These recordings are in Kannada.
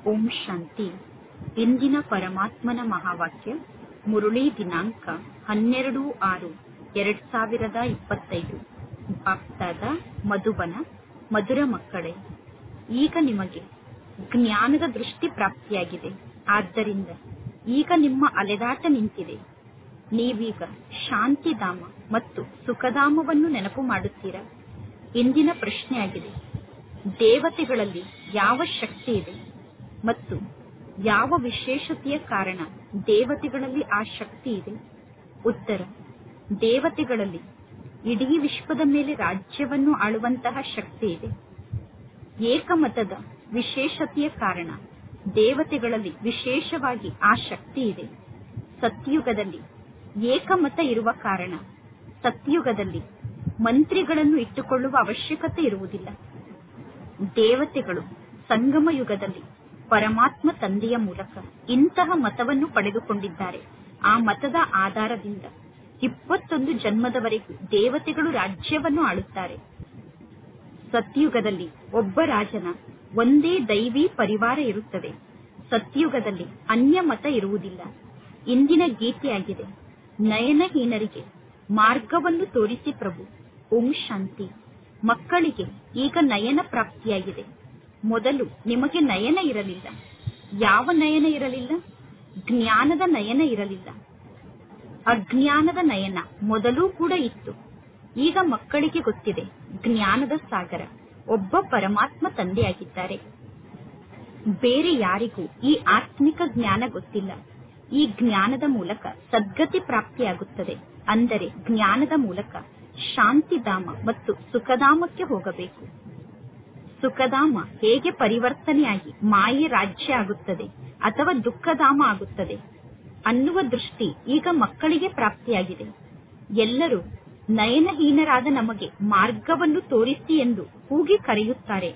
ಓಂ ಶಾಂತಿ ಇಂದಿನ ಪರಮಾತ್ಮನ ಮಹಾವಾಕ್ಯ ಮುರುಳಿ ದಿನಾಂಕ ಹನ್ನೆರಡು ಆರು ಎರಡ್ ಸಾವಿರದ ಇಪ್ಪತ್ತೈದು ಬಾಪ್ದಾದ ಮಧುಬನ ಮಧುರ ಮಕ್ಕಳೇ ಈಗ ನಿಮಗೆ ಜ್ಞಾನದ ದೃಷ್ಟಿ ಪ್ರಾಪ್ತಿಯಾಗಿದೆ ಆದ್ದರಿಂದ ಈಗ ನಿಮ್ಮ ಅಲೆದಾಟ ನಿಂತಿದೆ ನೀವೀಗ ಶಾಂತಿಧಾಮ ಮತ್ತು ಸುಖಧಾಮವನ್ನು ನೆನಪು ಮಾಡುತ್ತೀರಾ ಇಂದಿನ ಪ್ರಶ್ನೆಯಾಗಿದೆ ದೇವತೆಗಳಲ್ಲಿ ಯಾವ ಶಕ್ತಿ ಇದೆ ಮತ್ತು ಯಾವ ವಿಶೇಷತೆಯ ಕಾರಣ ದೇವತೆಗಳಲ್ಲಿ ಆ ಶಕ್ತಿ ಇದೆ ಉತ್ತರ ದೇವತೆಗಳಲ್ಲಿ ಇಡೀ ವಿಶ್ವದ ಮೇಲೆ ರಾಜ್ಯವನ್ನು ಆಳುವಂತಹ ಶಕ್ತಿ ಇದೆ ಏಕಮತದ ವಿಶೇಷತೆಯ ಕಾರಣ ದೇವತೆಗಳಲ್ಲಿ ವಿಶೇಷವಾಗಿ ಆ ಶಕ್ತಿ ಇದೆ ಸತ್ಯುಗದಲ್ಲಿ ಏಕಮತ ಇರುವ ಕಾರಣ ಸತ್ಯುಗದಲ್ಲಿ ಮಂತ್ರಿಗಳನ್ನು ಇಟ್ಟುಕೊಳ್ಳುವ ಅವಶ್ಯಕತೆ ಇರುವುದಿಲ್ಲ ದೇವತೆಗಳು ಸಂಗಮ ಯುಗದಲ್ಲಿ ಪರಮಾತ್ಮ ತಂದೆಯ ಮೂಲಕ ಇಂತಹ ಮತವನ್ನು ಪಡೆದುಕೊಂಡಿದ್ದಾರೆ ಆ ಮತದ ಆಧಾರದಿಂದ ಇಪ್ಪತ್ತೊಂದು ಜನ್ಮದವರೆಗೂ ದೇವತೆಗಳು ರಾಜ್ಯವನ್ನು ಆಳುತ್ತಾರೆ ಸತ್ಯುಗದಲ್ಲಿ ಒಬ್ಬ ರಾಜನ ಒಂದೇ ದೈವಿ ಪರಿವಾರ ಇರುತ್ತದೆ ಸತ್ಯುಗದಲ್ಲಿ ಅನ್ಯ ಮತ ಇರುವುದಿಲ್ಲ ಇಂದಿನ ಗೀತೆಯಾಗಿದೆ ನಯನಹೀನರಿಗೆ ಮಾರ್ಗವನ್ನು ತೋರಿಸಿ ಪ್ರಭು ಓಂ ಶಾಂತಿ ಮಕ್ಕಳಿಗೆ ಈಗ ನಯನ ಪ್ರಾಪ್ತಿಯಾಗಿದೆ ಮೊದಲು ನಿಮಗೆ ನಯನ ಇರಲಿಲ್ಲ ಯಾವ ನಯನ ಇರಲಿಲ್ಲ ಜ್ಞಾನದ ನಯನ ಇರಲಿಲ್ಲ ಅಜ್ಞಾನದ ನಯನ ಮೊದಲೂ ಕೂಡ ಇತ್ತು ಈಗ ಮಕ್ಕಳಿಗೆ ಗೊತ್ತಿದೆ ಜ್ಞಾನದ ಸಾಗರ ಒಬ್ಬ ಪರಮಾತ್ಮ ತಂದೆಯಾಗಿದ್ದಾರೆ ಬೇರೆ ಯಾರಿಗೂ ಈ ಆತ್ಮಿಕ ಜ್ಞಾನ ಗೊತ್ತಿಲ್ಲ ಈ ಜ್ಞಾನದ ಮೂಲಕ ಸದ್ಗತಿ ಪ್ರಾಪ್ತಿಯಾಗುತ್ತದೆ ಅಂದರೆ ಜ್ಞಾನದ ಮೂಲಕ ಶಾಂತಿಧಾಮ ಮತ್ತು ಸುಖಧಾಮಕ್ಕೆ ಹೋಗಬೇಕು ಸುಖಧಾಮ ಹೇಗೆ ಪರಿವರ್ತನೆಯಾಗಿ ಮಾಯೆ ರಾಜ್ಯ ಆಗುತ್ತದೆ ಅಥವಾ ದುಃಖಧಾಮ ಆಗುತ್ತದೆ ಅನ್ನುವ ದೃಷ್ಟಿ ಈಗ ಮಕ್ಕಳಿಗೆ ಪ್ರಾಪ್ತಿಯಾಗಿದೆ ಎಲ್ಲರೂ ನಯನಹೀನರಾದ ನಮಗೆ ಮಾರ್ಗವನ್ನು ತೋರಿಸಿ ಎಂದು ಕೂಗಿ ಕರೆಯುತ್ತಾರೆ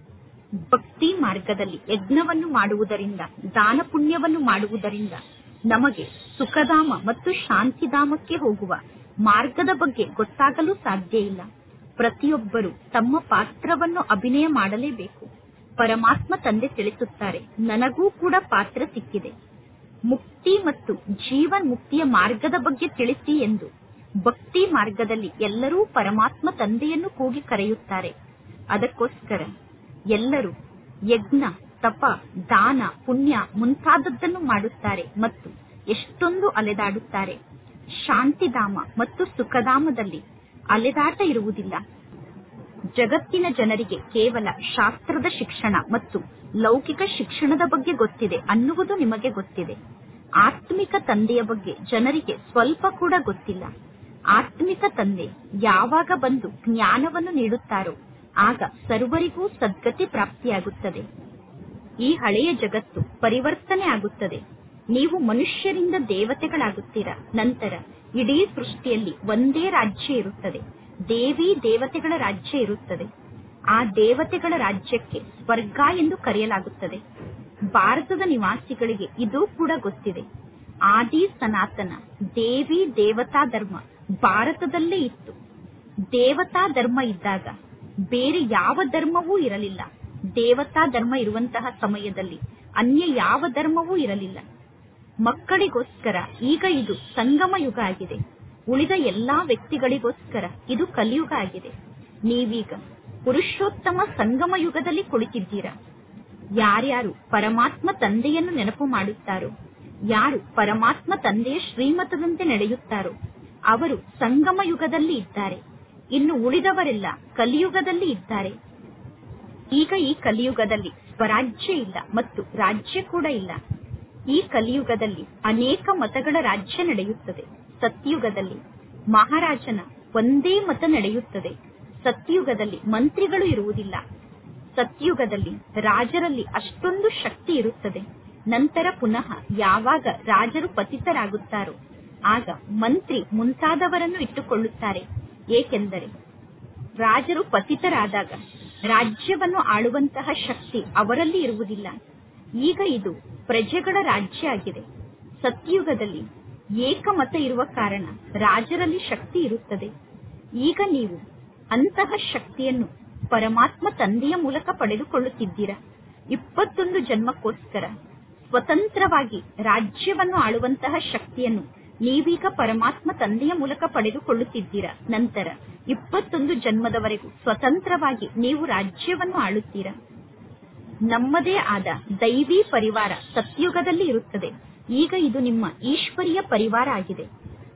ಭಕ್ತಿ ಮಾರ್ಗದಲ್ಲಿ ಯಜ್ಞವನ್ನು ಮಾಡುವುದರಿಂದ ದಾನ ಪುಣ್ಯವನ್ನು ಮಾಡುವುದರಿಂದ ನಮಗೆ ಸುಖಧಾಮ ಮತ್ತು ಶಾಂತಿಧಾಮಕ್ಕೆ ಹೋಗುವ ಮಾರ್ಗದ ಬಗ್ಗೆ ಗೊತ್ತಾಗಲು ಸಾಧ್ಯ ಇಲ್ಲ ಪ್ರತಿಯೊಬ್ಬರು ತಮ್ಮ ಪಾತ್ರವನ್ನು ಅಭಿನಯ ಮಾಡಲೇಬೇಕು ಪರಮಾತ್ಮ ತಂದೆ ತಿಳಿಸುತ್ತಾರೆ ನನಗೂ ಕೂಡ ಪಾತ್ರ ಸಿಕ್ಕಿದೆ ಮುಕ್ತಿ ಮತ್ತು ಜೀವನ್ ಮುಕ್ತಿಯ ಮಾರ್ಗದ ಬಗ್ಗೆ ತಿಳಿಸಿ ಎಂದು ಭಕ್ತಿ ಮಾರ್ಗದಲ್ಲಿ ಎಲ್ಲರೂ ಪರಮಾತ್ಮ ತಂದೆಯನ್ನು ಕೂಗಿ ಕರೆಯುತ್ತಾರೆ ಅದಕ್ಕೋಸ್ಕರ ಎಲ್ಲರೂ ಯಜ್ಞ ತಪ ದಾನ ಪುಣ್ಯ ಮುಂತಾದದ್ದನ್ನು ಮಾಡುತ್ತಾರೆ ಮತ್ತು ಎಷ್ಟೊಂದು ಅಲೆದಾಡುತ್ತಾರೆ ಶಾಂತಿಧಾಮ ಮತ್ತು ಸುಖಧಾಮದಲ್ಲಿ ಅಲೆದಾಟ ಇರುವುದಿಲ್ಲ ಜಗತ್ತಿನ ಜನರಿಗೆ ಕೇವಲ ಶಾಸ್ತ್ರದ ಶಿಕ್ಷಣ ಮತ್ತು ಲೌಕಿಕ ಶಿಕ್ಷಣದ ಬಗ್ಗೆ ಗೊತ್ತಿದೆ ಅನ್ನುವುದು ನಿಮಗೆ ಗೊತ್ತಿದೆ ಆತ್ಮಿಕ ತಂದೆಯ ಬಗ್ಗೆ ಜನರಿಗೆ ಸ್ವಲ್ಪ ಕೂಡ ಗೊತ್ತಿಲ್ಲ ಆತ್ಮಿಕ ತಂದೆ ಯಾವಾಗ ಬಂದು ಜ್ಞಾನವನ್ನು ನೀಡುತ್ತಾರೋ ಆಗ ಸರ್ವರಿಗೂ ಸದ್ಗತಿ ಪ್ರಾಪ್ತಿಯಾಗುತ್ತದೆ ಈ ಹಳೆಯ ಜಗತ್ತು ಪರಿವರ್ತನೆ ಆಗುತ್ತದೆ ನೀವು ಮನುಷ್ಯರಿಂದ ದೇವತೆಗಳಾಗುತ್ತೀರಾ ನಂತರ ಇಡೀ ಸೃಷ್ಟಿಯಲ್ಲಿ ಒಂದೇ ರಾಜ್ಯ ಇರುತ್ತದೆ ದೇವಿ ದೇವತೆಗಳ ರಾಜ್ಯ ಇರುತ್ತದೆ ಆ ದೇವತೆಗಳ ರಾಜ್ಯಕ್ಕೆ ಸ್ವರ್ಗ ಎಂದು ಕರೆಯಲಾಗುತ್ತದೆ ಭಾರತದ ನಿವಾಸಿಗಳಿಗೆ ಇದು ಕೂಡ ಗೊತ್ತಿದೆ ಆದಿ ಸನಾತನ ದೇವಿ ದೇವತಾ ಧರ್ಮ ಭಾರತದಲ್ಲೇ ಇತ್ತು ದೇವತಾ ಧರ್ಮ ಇದ್ದಾಗ ಬೇರೆ ಯಾವ ಧರ್ಮವೂ ಇರಲಿಲ್ಲ ದೇವತಾ ಧರ್ಮ ಇರುವಂತಹ ಸಮಯದಲ್ಲಿ ಅನ್ಯ ಯಾವ ಧರ್ಮವೂ ಇರಲಿಲ್ಲ ಮಕ್ಕಳಿಗೋಸ್ಕರ ಈಗ ಇದು ಸಂಗಮ ಯುಗ ಆಗಿದೆ ಉಳಿದ ಎಲ್ಲಾ ವ್ಯಕ್ತಿಗಳಿಗೋಸ್ಕರ ಇದು ಕಲಿಯುಗ ಆಗಿದೆ ನೀವೀಗ ಪುರುಷೋತ್ತಮ ಸಂಗಮ ಯುಗದಲ್ಲಿ ಕುಳಿತಿದ್ದೀರಾ ಯಾರ್ಯಾರು ಪರಮಾತ್ಮ ತಂದೆಯನ್ನು ನೆನಪು ಮಾಡುತ್ತಾರೋ ಯಾರು ಪರಮಾತ್ಮ ತಂದೆಯ ಶ್ರೀಮತದಂತೆ ನಡೆಯುತ್ತಾರೋ ಅವರು ಸಂಗಮ ಯುಗದಲ್ಲಿ ಇದ್ದಾರೆ ಇನ್ನು ಉಳಿದವರೆಲ್ಲ ಕಲಿಯುಗದಲ್ಲಿ ಇದ್ದಾರೆ ಈಗ ಈ ಕಲಿಯುಗದಲ್ಲಿ ಸ್ವರಾಜ್ಯ ಇಲ್ಲ ಮತ್ತು ರಾಜ್ಯ ಕೂಡ ಇಲ್ಲ ಈ ಕಲಿಯುಗದಲ್ಲಿ ಅನೇಕ ಮತಗಳ ರಾಜ್ಯ ನಡೆಯುತ್ತದೆ ಸತ್ಯುಗದಲ್ಲಿ ಮಹಾರಾಜನ ಒಂದೇ ಮತ ನಡೆಯುತ್ತದೆ ಸತ್ಯುಗದಲ್ಲಿ ಮಂತ್ರಿಗಳು ಇರುವುದಿಲ್ಲ ಸತ್ಯುಗದಲ್ಲಿ ರಾಜರಲ್ಲಿ ಅಷ್ಟೊಂದು ಶಕ್ತಿ ಇರುತ್ತದೆ ನಂತರ ಪುನಃ ಯಾವಾಗ ರಾಜರು ಪತಿತರಾಗುತ್ತಾರೋ ಆಗ ಮಂತ್ರಿ ಮುಂತಾದವರನ್ನು ಇಟ್ಟುಕೊಳ್ಳುತ್ತಾರೆ ಏಕೆಂದರೆ ರಾಜರು ಪತಿತರಾದಾಗ ರಾಜ್ಯವನ್ನು ಆಳುವಂತಹ ಶಕ್ತಿ ಅವರಲ್ಲಿ ಇರುವುದಿಲ್ಲ ಈಗ ಇದು ಪ್ರಜೆಗಳ ರಾಜ್ಯ ಆಗಿದೆ ಸತ್ಯುಗದಲ್ಲಿ ಏಕಮತ ಇರುವ ಕಾರಣ ರಾಜರಲ್ಲಿ ಶಕ್ತಿ ಇರುತ್ತದೆ ಈಗ ನೀವು ಅಂತಹ ಶಕ್ತಿಯನ್ನು ಪರಮಾತ್ಮ ತಂದೆಯ ಮೂಲಕ ಪಡೆದುಕೊಳ್ಳುತ್ತಿದ್ದೀರಾ ಇಪ್ಪತ್ತೊಂದು ಜನ್ಮಕ್ಕೋಸ್ಕರ ಸ್ವತಂತ್ರವಾಗಿ ರಾಜ್ಯವನ್ನು ಆಳುವಂತಹ ಶಕ್ತಿಯನ್ನು ನೀವೀಗ ಪರಮಾತ್ಮ ತಂದೆಯ ಮೂಲಕ ಪಡೆದುಕೊಳ್ಳುತ್ತಿದ್ದೀರಾ ನಂತರ ಇಪ್ಪತ್ತೊಂದು ಜನ್ಮದವರೆಗೂ ಸ್ವತಂತ್ರವಾಗಿ ನೀವು ರಾಜ್ಯವನ್ನು ಆಳುತ್ತೀರಾ ನಮ್ಮದೇ ಆದ ದೈವಿ ಪರಿವಾರ ಸತ್ಯುಗದಲ್ಲಿ ಇರುತ್ತದೆ ಈಗ ಇದು ನಿಮ್ಮ ಈಶ್ವರಿಯ ಪರಿವಾರ ಆಗಿದೆ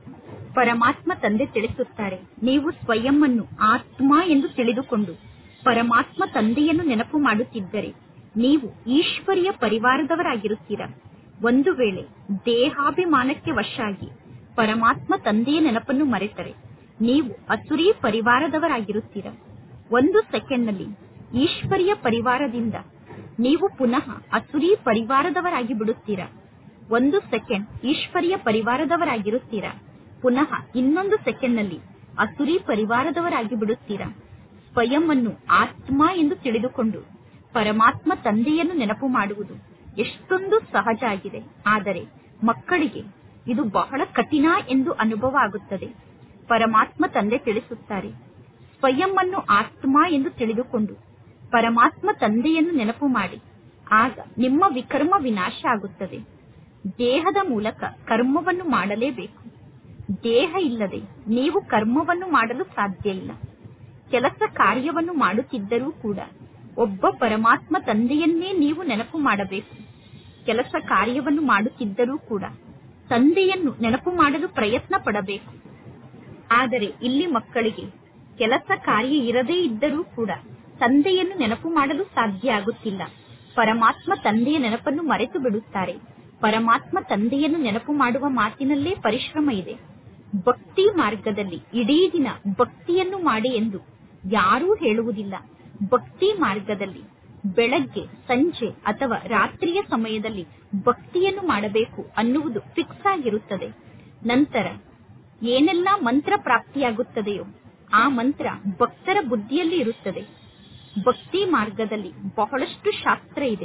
ಪರಮಾತ್ಮ ತಂದೆ ತಿಳಿಸುತ್ತಾರೆ ನೀವು ಸ್ವಯಂ ಅನ್ನು ಆತ್ಮ ಎಂದು ತಿಳಿದುಕೊಂಡು ಪರಮಾತ್ಮ ತಂದೆಯನ್ನು ನೆನಪು ಮಾಡುತ್ತಿದ್ದರೆ ನೀವು ಈಶ್ವರಿಯ ಪರಿವಾರದವರಾಗಿರುತ್ತೀರಾ ಒಂದು ವೇಳೆ ದೇಹಾಭಿಮಾನಕ್ಕೆ ವಶ ಆಗಿ ಪರಮಾತ್ಮ ತಂದೆಯ ನೆನಪನ್ನು ಮರೆತರೆ ನೀವು ಅಸುರಿ ಪರಿವಾರದವರಾಗಿರುತ್ತೀರಾ ಒಂದು ಸೆಕೆಂಡ್ನಲ್ಲಿ ಈಶ್ವರಿಯ ಪರಿವಾರದಿಂದ ನೀವು ಪುನಃ ಅಸುರಿ ಪರಿವಾರದವರಾಗಿ ಬಿಡುತ್ತೀರಾ ಒಂದು ಸೆಕೆಂಡ್ ಈಶ್ವರಿಯ ಪರಿವಾರದವರಾಗಿರುತ್ತೀರಾ ಪುನಃ ಇನ್ನೊಂದು ಸೆಕೆಂಡ್ನಲ್ಲಿ ಅಸುರಿ ಪರಿವಾರದವರಾಗಿ ಬಿಡುತ್ತೀರಾ ಸ್ವಯಂ ಅನ್ನು ಆತ್ಮ ಎಂದು ತಿಳಿದುಕೊಂಡು ಪರಮಾತ್ಮ ತಂದೆಯನ್ನು ನೆನಪು ಮಾಡುವುದು ಎಷ್ಟೊಂದು ಸಹಜ ಆಗಿದೆ ಆದರೆ ಮಕ್ಕಳಿಗೆ ಇದು ಬಹಳ ಕಠಿಣ ಎಂದು ಅನುಭವ ಆಗುತ್ತದೆ ಪರಮಾತ್ಮ ತಂದೆ ತಿಳಿಸುತ್ತಾರೆ ಸ್ವಯಂ ಅನ್ನು ಆತ್ಮ ಎಂದು ತಿಳಿದುಕೊಂಡು ಪರಮಾತ್ಮ ತಂದೆಯನ್ನು ನೆನಪು ಮಾಡಿ ಆಗ ನಿಮ್ಮ ವಿಕರ್ಮ ವಿನಾಶ ಆಗುತ್ತದೆ ದೇಹದ ಮೂಲಕ ಕರ್ಮವನ್ನು ಮಾಡಲೇಬೇಕು ದೇಹ ಇಲ್ಲದೆ ನೀವು ಕರ್ಮವನ್ನು ಮಾಡಲು ಸಾಧ್ಯ ಇಲ್ಲ ಕೆಲಸ ಕಾರ್ಯವನ್ನು ಮಾಡುತ್ತಿದ್ದರೂ ಕೂಡ ಒಬ್ಬ ಪರಮಾತ್ಮ ತಂದೆಯನ್ನೇ ನೀವು ನೆನಪು ಮಾಡಬೇಕು ಕೆಲಸ ಕಾರ್ಯವನ್ನು ಮಾಡುತ್ತಿದ್ದರೂ ಕೂಡ ತಂದೆಯನ್ನು ನೆನಪು ಮಾಡಲು ಪ್ರಯತ್ನ ಪಡಬೇಕು ಆದರೆ ಇಲ್ಲಿ ಮಕ್ಕಳಿಗೆ ಕೆಲಸ ಕಾರ್ಯ ಇರದೇ ಇದ್ದರೂ ಕೂಡ ತಂದೆಯನ್ನು ನೆನಪು ಮಾಡಲು ಸಾಧ್ಯ ಆಗುತ್ತಿಲ್ಲ ಪರಮಾತ್ಮ ತಂದೆಯ ನೆನಪನ್ನು ಮರೆತು ಬಿಡುತ್ತಾರೆ ಪರಮಾತ್ಮ ತಂದೆಯನ್ನು ನೆನಪು ಮಾಡುವ ಮಾತಿನಲ್ಲೇ ಪರಿಶ್ರಮ ಇದೆ ಭಕ್ತಿ ಮಾರ್ಗದಲ್ಲಿ ಇಡೀ ದಿನ ಭಕ್ತಿಯನ್ನು ಮಾಡಿ ಎಂದು ಯಾರೂ ಹೇಳುವುದಿಲ್ಲ ಭಕ್ತಿ ಮಾರ್ಗದಲ್ಲಿ ಬೆಳಗ್ಗೆ ಸಂಜೆ ಅಥವಾ ರಾತ್ರಿಯ ಸಮಯದಲ್ಲಿ ಭಕ್ತಿಯನ್ನು ಮಾಡಬೇಕು ಅನ್ನುವುದು ಫಿಕ್ಸ್ ಆಗಿರುತ್ತದೆ ನಂತರ ಏನೆಲ್ಲ ಮಂತ್ರ ಪ್ರಾಪ್ತಿಯಾಗುತ್ತದೆಯೋ ಆ ಮಂತ್ರ ಭಕ್ತರ ಬುದ್ಧಿಯಲ್ಲಿ ಇರುತ್ತದೆ ಭಕ್ತಿ ಮಾರ್ಗದಲ್ಲಿ ಬಹಳಷ್ಟು ಶಾಸ್ತ್ರ ಇದೆ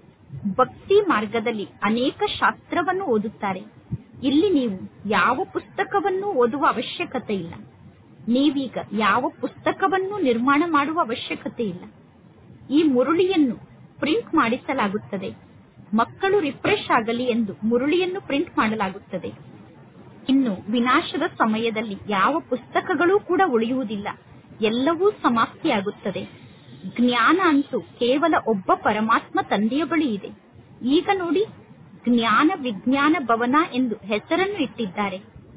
ಭಕ್ತಿ ಮಾರ್ಗದಲ್ಲಿ ಅನೇಕ ಶಾಸ್ತ್ರವನ್ನು ಓದುತ್ತಾರೆ ಇಲ್ಲಿ ನೀವು ಯಾವ ಪುಸ್ತಕವನ್ನು ಓದುವ ಅವಶ್ಯಕತೆ ಇಲ್ಲ ನೀವೀಗ ಯಾವ ಪುಸ್ತಕವನ್ನು ನಿರ್ಮಾಣ ಮಾಡುವ ಅವಶ್ಯಕತೆ ಇಲ್ಲ ಈ ಮುರುಳಿಯನ್ನು ಪ್ರಿಂಟ್ ಮಾಡಿಸಲಾಗುತ್ತದೆ ಮಕ್ಕಳು ರಿಫ್ರೆಶ್ ಆಗಲಿ ಎಂದು ಮುರುಳಿಯನ್ನು ಪ್ರಿಂಟ್ ಮಾಡಲಾಗುತ್ತದೆ ಇನ್ನು ವಿನಾಶದ ಸಮಯದಲ್ಲಿ ಯಾವ ಪುಸ್ತಕಗಳೂ ಕೂಡ ಉಳಿಯುವುದಿಲ್ಲ ಎಲ್ಲವೂ ಸಮಾಪ್ತಿಯಾಗುತ್ತದೆ ಜ್ಞಾನ ಅಂತೂ ಕೇವಲ ಒಬ್ಬ ಪರಮಾತ್ಮ ತಂದೆಯ ಬಳಿ ಇದೆ ಈಗ ನೋಡಿ ಜ್ಞಾನ ವಿಜ್ಞಾನ ಭವನ ಎಂದು ಹೆಸರನ್ನು ಇಟ್ಟಿದ್ದಾರೆ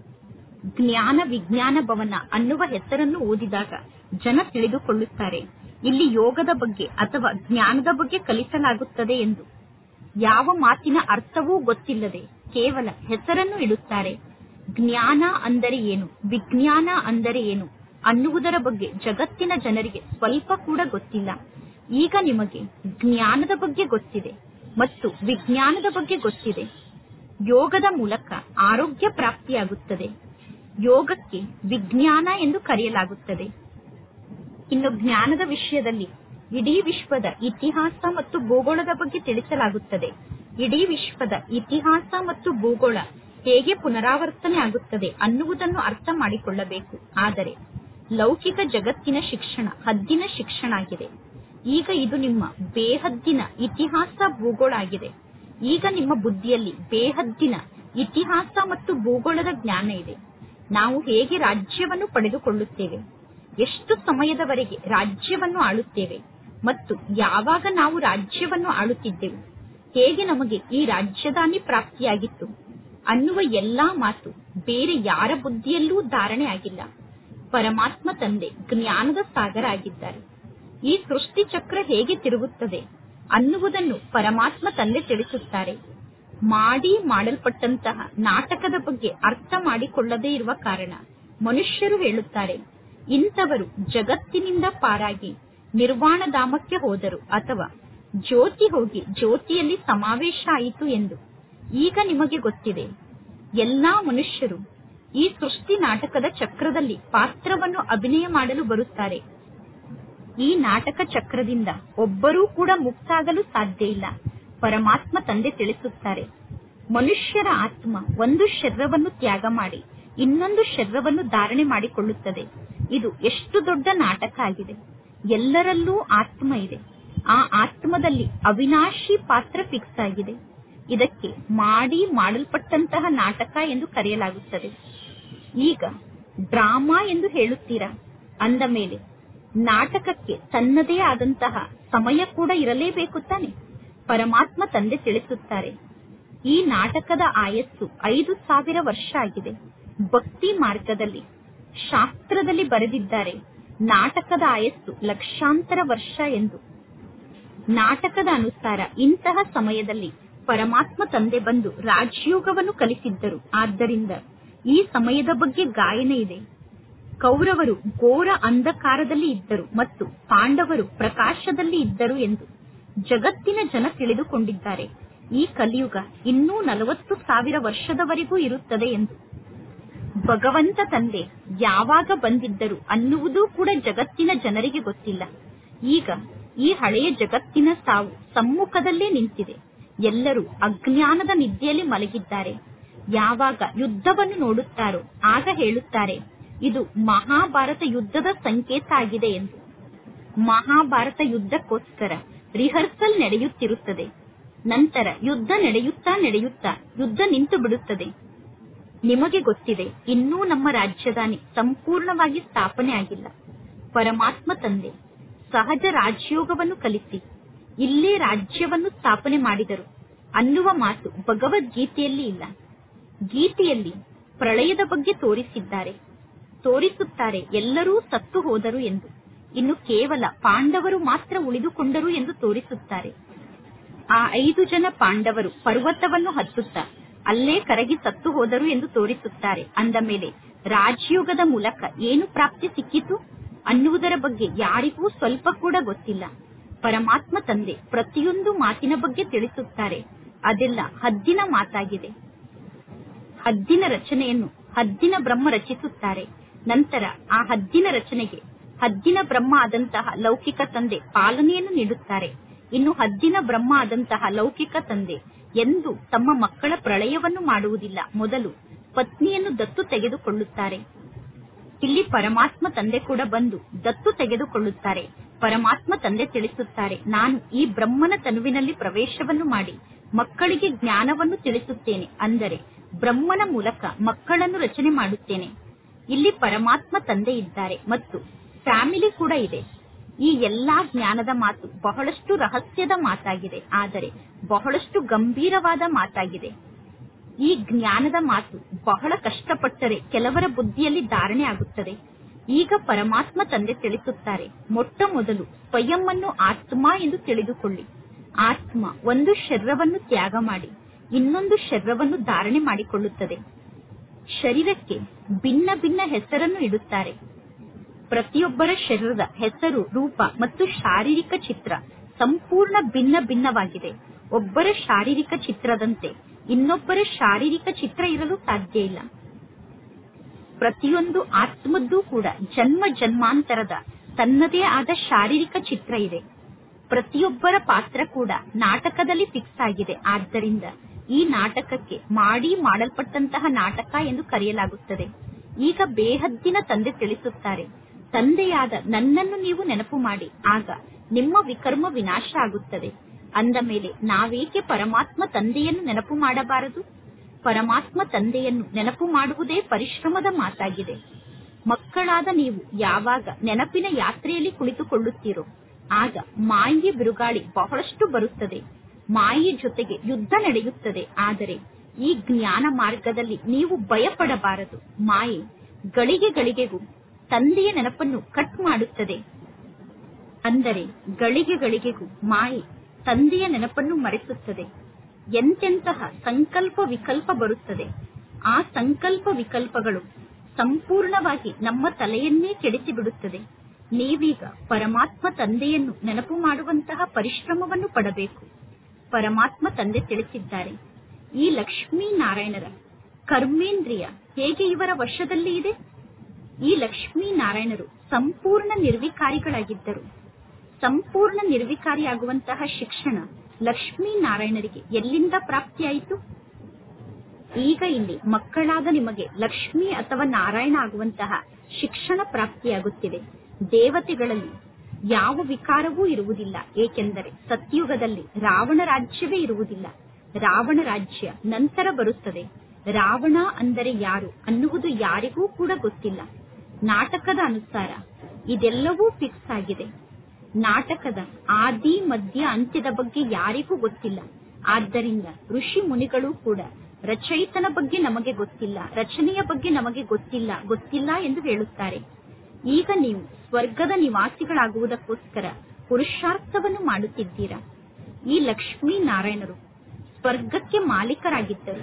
ಜ್ಞಾನ ವಿಜ್ಞಾನ ಭವನ ಅನ್ನುವ ಹೆಸರನ್ನು ಓದಿದಾಗ ಜನ ತಿಳಿದುಕೊಳ್ಳುತ್ತಾರೆ ಇಲ್ಲಿ ಯೋಗದ ಬಗ್ಗೆ ಅಥವಾ ಜ್ಞಾನದ ಬಗ್ಗೆ ಕಲಿಸಲಾಗುತ್ತದೆ ಎಂದು ಯಾವ ಮಾತಿನ ಅರ್ಥವೂ ಗೊತ್ತಿಲ್ಲದೆ ಕೇವಲ ಹೆಸರನ್ನು ಇಡುತ್ತಾರೆ ಜ್ಞಾನ ಅಂದರೆ ಏನು ವಿಜ್ಞಾನ ಅಂದರೆ ಏನು ಅನ್ನುವುದರ ಬಗ್ಗೆ ಜಗತ್ತಿನ ಜನರಿಗೆ ಸ್ವಲ್ಪ ಕೂಡ ಗೊತ್ತಿಲ್ಲ ಈಗ ನಿಮಗೆ ಜ್ಞಾನದ ಬಗ್ಗೆ ಗೊತ್ತಿದೆ ಮತ್ತು ವಿಜ್ಞಾನದ ಬಗ್ಗೆ ಗೊತ್ತಿದೆ ಯೋಗದ ಮೂಲಕ ಆರೋಗ್ಯ ಪ್ರಾಪ್ತಿಯಾಗುತ್ತದೆ ಯೋಗಕ್ಕೆ ವಿಜ್ಞಾನ ಎಂದು ಕರೆಯಲಾಗುತ್ತದೆ ಇನ್ನು ಜ್ಞಾನದ ವಿಷಯದಲ್ಲಿ ಇಡೀ ವಿಶ್ವದ ಇತಿಹಾಸ ಮತ್ತು ಭೂಗೋಳದ ಬಗ್ಗೆ ತಿಳಿಸಲಾಗುತ್ತದೆ ಇಡೀ ವಿಶ್ವದ ಇತಿಹಾಸ ಮತ್ತು ಭೂಗೋಳ ಹೇಗೆ ಪುನರಾವರ್ತನೆ ಆಗುತ್ತದೆ ಅನ್ನುವುದನ್ನು ಅರ್ಥ ಮಾಡಿಕೊಳ್ಳಬೇಕು ಆದರೆ ಲೌಕಿಕ ಜಗತ್ತಿನ ಶಿಕ್ಷಣ ಹದ್ದಿನ ಶಿಕ್ಷಣ ಆಗಿದೆ ಈಗ ಇದು ನಿಮ್ಮ ಬೇಹದ್ದಿನ ಇತಿಹಾಸ ಭೂಗೋಳ ಆಗಿದೆ ಈಗ ನಿಮ್ಮ ಬುದ್ಧಿಯಲ್ಲಿ ಬೇಹದ್ದಿನ ಇತಿಹಾಸ ಮತ್ತು ಭೂಗೋಳದ ಜ್ಞಾನ ಇದೆ ನಾವು ಹೇಗೆ ರಾಜ್ಯವನ್ನು ಪಡೆದುಕೊಳ್ಳುತ್ತೇವೆ ಎಷ್ಟು ಸಮಯದವರೆಗೆ ರಾಜ್ಯವನ್ನು ಆಳುತ್ತೇವೆ ಮತ್ತು ಯಾವಾಗ ನಾವು ರಾಜ್ಯವನ್ನು ಆಳುತ್ತಿದ್ದೆವು ಹೇಗೆ ನಮಗೆ ಈ ರಾಜ್ಯದಾನಿ ಪ್ರಾಪ್ತಿಯಾಗಿತ್ತು ಅನ್ನುವ ಎಲ್ಲಾ ಮಾತು ಬೇರೆ ಯಾರ ಬುದ್ಧಿಯಲ್ಲೂ ಧಾರಣೆ ಆಗಿಲ್ಲ ಪರಮಾತ್ಮ ತಂದೆ ಜ್ಞಾನದ ಸಾಗರ ಆಗಿದ್ದಾರೆ ಈ ಸೃಷ್ಟಿ ಚಕ್ರ ಹೇಗೆ ತಿರುಗುತ್ತದೆ ಅನ್ನುವುದನ್ನು ಪರಮಾತ್ಮ ತಂದೆ ತಿಳಿಸುತ್ತಾರೆ ಮಾಡಿ ಮಾಡಲ್ಪಟ್ಟಂತಹ ನಾಟಕದ ಬಗ್ಗೆ ಅರ್ಥ ಮಾಡಿಕೊಳ್ಳದೇ ಇರುವ ಕಾರಣ ಮನುಷ್ಯರು ಹೇಳುತ್ತಾರೆ ಇಂಥವರು ಜಗತ್ತಿನಿಂದ ಪಾರಾಗಿ ನಿರ್ವಾಣಧಾಮಕ್ಕೆ ಹೋದರು ಅಥವಾ ಜ್ಯೋತಿ ಹೋಗಿ ಜ್ಯೋತಿಯಲ್ಲಿ ಸಮಾವೇಶ ಆಯಿತು ಎಂದು ಈಗ ನಿಮಗೆ ಗೊತ್ತಿದೆ ಎಲ್ಲಾ ಮನುಷ್ಯರು ಈ ಸೃಷ್ಟಿ ನಾಟಕದ ಚಕ್ರದಲ್ಲಿ ಪಾತ್ರವನ್ನು ಅಭಿನಯ ಮಾಡಲು ಬರುತ್ತಾರೆ ಈ ನಾಟಕ ಚಕ್ರದಿಂದ ಒಬ್ಬರೂ ಕೂಡ ಮುಕ್ತಾಗಲು ಸಾಧ್ಯ ಇಲ್ಲ ಪರಮಾತ್ಮ ತಂದೆ ತಿಳಿಸುತ್ತಾರೆ ಮನುಷ್ಯರ ಆತ್ಮ ಒಂದು ಶರೀರವನ್ನು ತ್ಯಾಗ ಮಾಡಿ ಇನ್ನೊಂದು ಶರೀರವನ್ನು ಧಾರಣೆ ಮಾಡಿಕೊಳ್ಳುತ್ತದೆ ಇದು ಎಷ್ಟು ದೊಡ್ಡ ನಾಟಕ ಆಗಿದೆ ಎಲ್ಲರಲ್ಲೂ ಆತ್ಮ ಇದೆ ಆ ಆತ್ಮದಲ್ಲಿ ಅವಿನಾಶಿ ಪಾತ್ರ ಫಿಕ್ಸ್ ಆಗಿದೆ ಇದಕ್ಕೆ ಮಾಡಿ ಮಾಡಲ್ಪಟ್ಟಂತಹ ನಾಟಕ ಎಂದು ಕರೆಯಲಾಗುತ್ತದೆ ಈಗ ಡ್ರಾಮಾ ಎಂದು ಹೇಳುತ್ತೀರಾ ಅಂದ ಮೇಲೆ ನಾಟಕಕ್ಕೆ ತನ್ನದೇ ಆದಂತಹ ಸಮಯ ಕೂಡ ಇರಲೇಬೇಕು ತಾನೆ ಪರಮಾತ್ಮ ತಂದೆ ತಿಳಿಸುತ್ತಾರೆ ಈ ನಾಟಕದ ಆಯಸ್ಸು ಐದು ಸಾವಿರ ವರ್ಷ ಆಗಿದೆ ಭಕ್ತಿ ಮಾರ್ಗದಲ್ಲಿ ಶಾಸ್ತ್ರದಲ್ಲಿ ಬರೆದಿದ್ದಾರೆ ನಾಟಕದ ಆಯಸ್ಸು ಲಕ್ಷಾಂತರ ವರ್ಷ ಎಂದು ನಾಟಕದ ಅನುಸಾರ ಇಂತಹ ಸಮಯದಲ್ಲಿ ಪರಮಾತ್ಮ ತಂದೆ ಬಂದು ರಾಜಯೋಗವನ್ನು ಕಲಿಸಿದ್ದರು ಆದ್ದರಿಂದ ಈ ಸಮಯದ ಬಗ್ಗೆ ಗಾಯನ ಇದೆ ಕೌರವರು ಘೋರ ಅಂಧಕಾರದಲ್ಲಿ ಇದ್ದರು ಮತ್ತು ಪಾಂಡವರು ಪ್ರಕಾಶದಲ್ಲಿ ಇದ್ದರು ಎಂದು ಜಗತ್ತಿನ ಜನ ತಿಳಿದುಕೊಂಡಿದ್ದಾರೆ ಈ ಕಲಿಯುಗ ಇನ್ನೂ ನಲವತ್ತು ಸಾವಿರ ವರ್ಷದವರೆಗೂ ಇರುತ್ತದೆ ಎಂದು ಭಗವಂತ ತಂದೆ ಯಾವಾಗ ಬಂದಿದ್ದರು ಅನ್ನುವುದೂ ಕೂಡ ಜಗತ್ತಿನ ಜನರಿಗೆ ಗೊತ್ತಿಲ್ಲ ಈಗ ಈ ಹಳೆಯ ಜಗತ್ತಿನ ಸಾವು ಸಮ್ಮುಖದಲ್ಲೇ ನಿಂತಿದೆ ಎಲ್ಲರೂ ಅಜ್ಞಾನದ ನಿದ್ದೆಯಲ್ಲಿ ಮಲಗಿದ್ದಾರೆ ಯಾವಾಗ ಯುದ್ಧವನ್ನು ನೋಡುತ್ತಾರೋ ಆಗ ಹೇಳುತ್ತಾರೆ ಇದು ಮಹಾಭಾರತ ಯುದ್ಧದ ಸಂಕೇತ ಆಗಿದೆ ಎಂದು ಮಹಾಭಾರತ ಯುದ್ಧಕ್ಕೋಸ್ಕರ ರಿಹರ್ಸಲ್ ನಡೆಯುತ್ತಿರುತ್ತದೆ ನಂತರ ಯುದ್ಧ ನಡೆಯುತ್ತಾ ನಡೆಯುತ್ತಾ ಯುದ್ಧ ನಿಂತು ಬಿಡುತ್ತದೆ ನಿಮಗೆ ಗೊತ್ತಿದೆ ಇನ್ನೂ ನಮ್ಮ ರಾಜ್ಯದಾನಿ ಸಂಪೂರ್ಣವಾಗಿ ಸ್ಥಾಪನೆ ಆಗಿಲ್ಲ ಪರಮಾತ್ಮ ತಂದೆ ಸಹಜ ರಾಜಯೋಗವನ್ನು ಕಲಿಸಿ ಇಲ್ಲೇ ರಾಜ್ಯವನ್ನು ಸ್ಥಾಪನೆ ಮಾಡಿದರು ಅನ್ನುವ ಮಾತು ಭಗವದ್ಗೀತೆಯಲ್ಲಿ ಇಲ್ಲ ಗೀತೆಯಲ್ಲಿ ಪ್ರಳಯದ ಬಗ್ಗೆ ತೋರಿಸಿದ್ದಾರೆ ತೋರಿಸುತ್ತಾರೆ ಎಲ್ಲರೂ ಸತ್ತು ಹೋದರು ಎಂದು ಇನ್ನು ಕೇವಲ ಪಾಂಡವರು ಮಾತ್ರ ಉಳಿದುಕೊಂಡರು ಎಂದು ತೋರಿಸುತ್ತಾರೆ ಆ ಐದು ಜನ ಪಾಂಡವರು ಪರ್ವತವನ್ನು ಹತ್ತುತ್ತಾ ಅಲ್ಲೇ ಕರಗಿ ಸತ್ತು ಹೋದರು ಎಂದು ತೋರಿಸುತ್ತಾರೆ ಅಂದ ಮೇಲೆ ರಾಜಯೋಗದ ಮೂಲಕ ಏನು ಪ್ರಾಪ್ತಿ ಸಿಕ್ಕಿತು ಅನ್ನುವುದರ ಬಗ್ಗೆ ಯಾರಿಗೂ ಸ್ವಲ್ಪ ಕೂಡ ಗೊತ್ತಿಲ್ಲ ಪರಮಾತ್ಮ ತಂದೆ ಪ್ರತಿಯೊಂದು ಮಾತಿನ ಬಗ್ಗೆ ತಿಳಿಸುತ್ತಾರೆ ಅದೆಲ್ಲ ಹದ್ದಿನ ಮಾತಾಗಿದೆ ಹದ್ದಿನ ರಚನೆಯನ್ನು ಹದ್ದಿನ ಬ್ರಹ್ಮ ರಚಿಸುತ್ತಾರೆ ನಂತರ ಆ ಹದ್ದಿನ ರಚನೆಗೆ ಹದ್ದಿನ ಬ್ರಹ್ಮ ಆದಂತಹ ಲೌಕಿಕ ತಂದೆ ಪಾಲನೆಯನ್ನು ನೀಡುತ್ತಾರೆ ಇನ್ನು ಹದ್ದಿನ ಬ್ರಹ್ಮ ಆದಂತಹ ಲೌಕಿಕ ತಂದೆ ಎಂದು ತಮ್ಮ ಮಕ್ಕಳ ಪ್ರಳಯವನ್ನು ಮಾಡುವುದಿಲ್ಲ ಮೊದಲು ಪತ್ನಿಯನ್ನು ದತ್ತು ತೆಗೆದುಕೊಳ್ಳುತ್ತಾರೆ ಇಲ್ಲಿ ಪರಮಾತ್ಮ ತಂದೆ ಕೂಡ ಬಂದು ದತ್ತು ತೆಗೆದುಕೊಳ್ಳುತ್ತಾರೆ ಪರಮಾತ್ಮ ತಂದೆ ತಿಳಿಸುತ್ತಾರೆ ನಾನು ಈ ಬ್ರಹ್ಮನ ತನುವಿನಲ್ಲಿ ಪ್ರವೇಶವನ್ನು ಮಾಡಿ ಮಕ್ಕಳಿಗೆ ಜ್ಞಾನವನ್ನು ತಿಳಿಸುತ್ತೇನೆ ಅಂದರೆ ಬ್ರಹ್ಮನ ಮೂಲಕ ಮಕ್ಕಳನ್ನು ರಚನೆ ಮಾಡುತ್ತೇನೆ ಇಲ್ಲಿ ಪರಮಾತ್ಮ ತಂದೆ ಇದ್ದಾರೆ ಮತ್ತು ಫ್ಯಾಮಿಲಿ ಕೂಡ ಇದೆ ಈ ಎಲ್ಲಾ ಜ್ಞಾನದ ಮಾತು ಬಹಳಷ್ಟು ರಹಸ್ಯದ ಮಾತಾಗಿದೆ ಆದರೆ ಬಹಳಷ್ಟು ಗಂಭೀರವಾದ ಮಾತಾಗಿದೆ ಈ ಜ್ಞಾನದ ಮಾತು ಬಹಳ ಕಷ್ಟಪಟ್ಟರೆ ಕೆಲವರ ಬುದ್ಧಿಯಲ್ಲಿ ಧಾರಣೆ ಆಗುತ್ತದೆ ಈಗ ಪರಮಾತ್ಮ ತಂದೆ ತಿಳಿಸುತ್ತಾರೆ ಮೊಟ್ಟ ಮೊದಲು ಸ್ವಯಂ ಅನ್ನು ಆತ್ಮ ಎಂದು ತಿಳಿದುಕೊಳ್ಳಿ ಆತ್ಮ ಒಂದು ಶರೀರವನ್ನು ತ್ಯಾಗ ಮಾಡಿ ಇನ್ನೊಂದು ಶರೀರವನ್ನು ಧಾರಣೆ ಮಾಡಿಕೊಳ್ಳುತ್ತದೆ ಶರೀರಕ್ಕೆ ಭಿನ್ನ ಭಿನ್ನ ಹೆಸರನ್ನು ಇಡುತ್ತಾರೆ ಪ್ರತಿಯೊಬ್ಬರ ಶರೀರದ ಹೆಸರು ರೂಪ ಮತ್ತು ಶಾರೀರಿಕ ಚಿತ್ರ ಸಂಪೂರ್ಣ ಭಿನ್ನ ಭಿನ್ನವಾಗಿದೆ ಒಬ್ಬರ ಶಾರೀರಿಕ ಚಿತ್ರದಂತೆ ಇನ್ನೊಬ್ಬರ ಶಾರೀರಿಕ ಚಿತ್ರ ಇರಲು ಸಾಧ್ಯ ಇಲ್ಲ ಪ್ರತಿಯೊಂದು ಆತ್ಮದ್ದೂ ಕೂಡ ಜನ್ಮ ಜನ್ಮಾಂತರದ ತನ್ನದೇ ಆದ ಶಾರೀರಿಕ ಚಿತ್ರ ಇದೆ ಪ್ರತಿಯೊಬ್ಬರ ಪಾತ್ರ ಕೂಡ ನಾಟಕದಲ್ಲಿ ಫಿಕ್ಸ್ ಆಗಿದೆ ಆದ್ದರಿಂದ ಈ ನಾಟಕಕ್ಕೆ ಮಾಡಿ ಮಾಡಲ್ಪಟ್ಟಂತಹ ನಾಟಕ ಎಂದು ಕರೆಯಲಾಗುತ್ತದೆ ಈಗ ಬೇಹದ್ದಿನ ತಂದೆ ತಿಳಿಸುತ್ತಾರೆ ತಂದೆಯಾದ ನನ್ನನ್ನು ನೀವು ನೆನಪು ಮಾಡಿ ಆಗ ನಿಮ್ಮ ವಿಕರ್ಮ ವಿನಾಶ ಆಗುತ್ತದೆ ಅಂದ ಮೇಲೆ ನಾವೇಕೆ ಪರಮಾತ್ಮ ತಂದೆಯನ್ನು ನೆನಪು ಮಾಡಬಾರದು ಪರಮಾತ್ಮ ತಂದೆಯನ್ನು ನೆನಪು ಮಾಡುವುದೇ ಪರಿಶ್ರಮದ ಮಾತಾಗಿದೆ ಮಕ್ಕಳಾದ ನೀವು ಯಾವಾಗ ನೆನಪಿನ ಯಾತ್ರೆಯಲ್ಲಿ ಕುಳಿತುಕೊಳ್ಳುತ್ತೀರೋ ಆಗ ಮಾಯೆ ಬಿರುಗಾಳಿ ಬಹಳಷ್ಟು ಬರುತ್ತದೆ ಮಾಯೆ ಜೊತೆಗೆ ಯುದ್ಧ ನಡೆಯುತ್ತದೆ ಆದರೆ ಈ ಜ್ಞಾನ ಮಾರ್ಗದಲ್ಲಿ ನೀವು ಭಯಪಡಬಾರದು ಮಾಯೆ ಗಳಿಗೆ ಗಳಿಗೆಗೂ ತಂದೆಯ ನೆನಪನ್ನು ಕಟ್ ಮಾಡುತ್ತದೆ ಅಂದರೆ ಗಳಿಗೆ ಗಳಿಗೆಗೂ ಮಾಯೆ ತಂದೆಯ ನೆನಪನ್ನು ಮರೆಸುತ್ತದೆ ಎಂತೆಂತಹ ಸಂಕಲ್ಪ ವಿಕಲ್ಪ ಬರುತ್ತದೆ ಆ ಸಂಕಲ್ಪ ವಿಕಲ್ಪಗಳು ಸಂಪೂರ್ಣವಾಗಿ ನಮ್ಮ ತಲೆಯನ್ನೇ ಕೆಡಿಸಿ ಬಿಡುತ್ತದೆ ನೀವೀಗ ಪರಮಾತ್ಮ ತಂದೆಯನ್ನು ನೆನಪು ಮಾಡುವಂತಹ ಪರಿಶ್ರಮವನ್ನು ಪಡಬೇಕು ಪರಮಾತ್ಮ ತಂದೆ ತಿಳಿಸಿದ್ದಾರೆ ಈ ಲಕ್ಷ್ಮೀ ನಾರಾಯಣರ ಕರ್ಮೇಂದ್ರಿಯ ಹೇಗೆ ಇವರ ವಶದಲ್ಲಿ ಇದೆ ಈ ಲಕ್ಷ್ಮೀ ನಾರಾಯಣರು ಸಂಪೂರ್ಣ ನಿರ್ವಿಕಾರಿಗಳಾಗಿದ್ದರು ಸಂಪೂರ್ಣ ನಿರ್ವಿಕಾರಿಯಾಗುವಂತಹ ಶಿಕ್ಷಣ ಲಕ್ಷ್ಮೀ ನಾರಾಯಣರಿಗೆ ಎಲ್ಲಿಂದ ಪ್ರಾಪ್ತಿಯಾಯಿತು ಈಗ ಇಲ್ಲಿ ಮಕ್ಕಳಾದ ನಿಮಗೆ ಲಕ್ಷ್ಮಿ ಅಥವಾ ನಾರಾಯಣ ಆಗುವಂತಹ ಶಿಕ್ಷಣ ಪ್ರಾಪ್ತಿಯಾಗುತ್ತಿದೆ ದೇವತೆಗಳಲ್ಲಿ ಯಾವ ವಿಕಾರವೂ ಇರುವುದಿಲ್ಲ ಏಕೆಂದರೆ ಸತ್ಯುಗದಲ್ಲಿ ರಾವಣ ರಾಜ್ಯವೇ ಇರುವುದಿಲ್ಲ ರಾವಣ ರಾಜ್ಯ ನಂತರ ಬರುತ್ತದೆ ರಾವಣ ಅಂದರೆ ಯಾರು ಅನ್ನುವುದು ಯಾರಿಗೂ ಕೂಡ ಗೊತ್ತಿಲ್ಲ ನಾಟಕದ ಅನುಸಾರ ಇದೆಲ್ಲವೂ ಫಿಕ್ಸ್ ಆಗಿದೆ ನಾಟಕದ ಆದಿ ಮಧ್ಯ ಅಂತ್ಯದ ಬಗ್ಗೆ ಯಾರಿಗೂ ಗೊತ್ತಿಲ್ಲ ಆದ್ದರಿಂದ ಋಷಿ ಮುನಿಗಳು ಕೂಡ ರಚಯಿತನ ಬಗ್ಗೆ ನಮಗೆ ಗೊತ್ತಿಲ್ಲ ರಚನೆಯ ಬಗ್ಗೆ ನಮಗೆ ಗೊತ್ತಿಲ್ಲ ಗೊತ್ತಿಲ್ಲ ಎಂದು ಹೇಳುತ್ತಾರೆ ಈಗ ನೀವು ಸ್ವರ್ಗದ ನಿವಾಸಿಗಳಾಗುವುದಕ್ಕೋಸ್ಕರ ಪುರುಷಾರ್ಥವನ್ನು ಮಾಡುತ್ತಿದ್ದೀರಾ ಈ ಲಕ್ಷ್ಮೀ ನಾರಾಯಣರು ಸ್ವರ್ಗಕ್ಕೆ ಮಾಲೀಕರಾಗಿದ್ದರು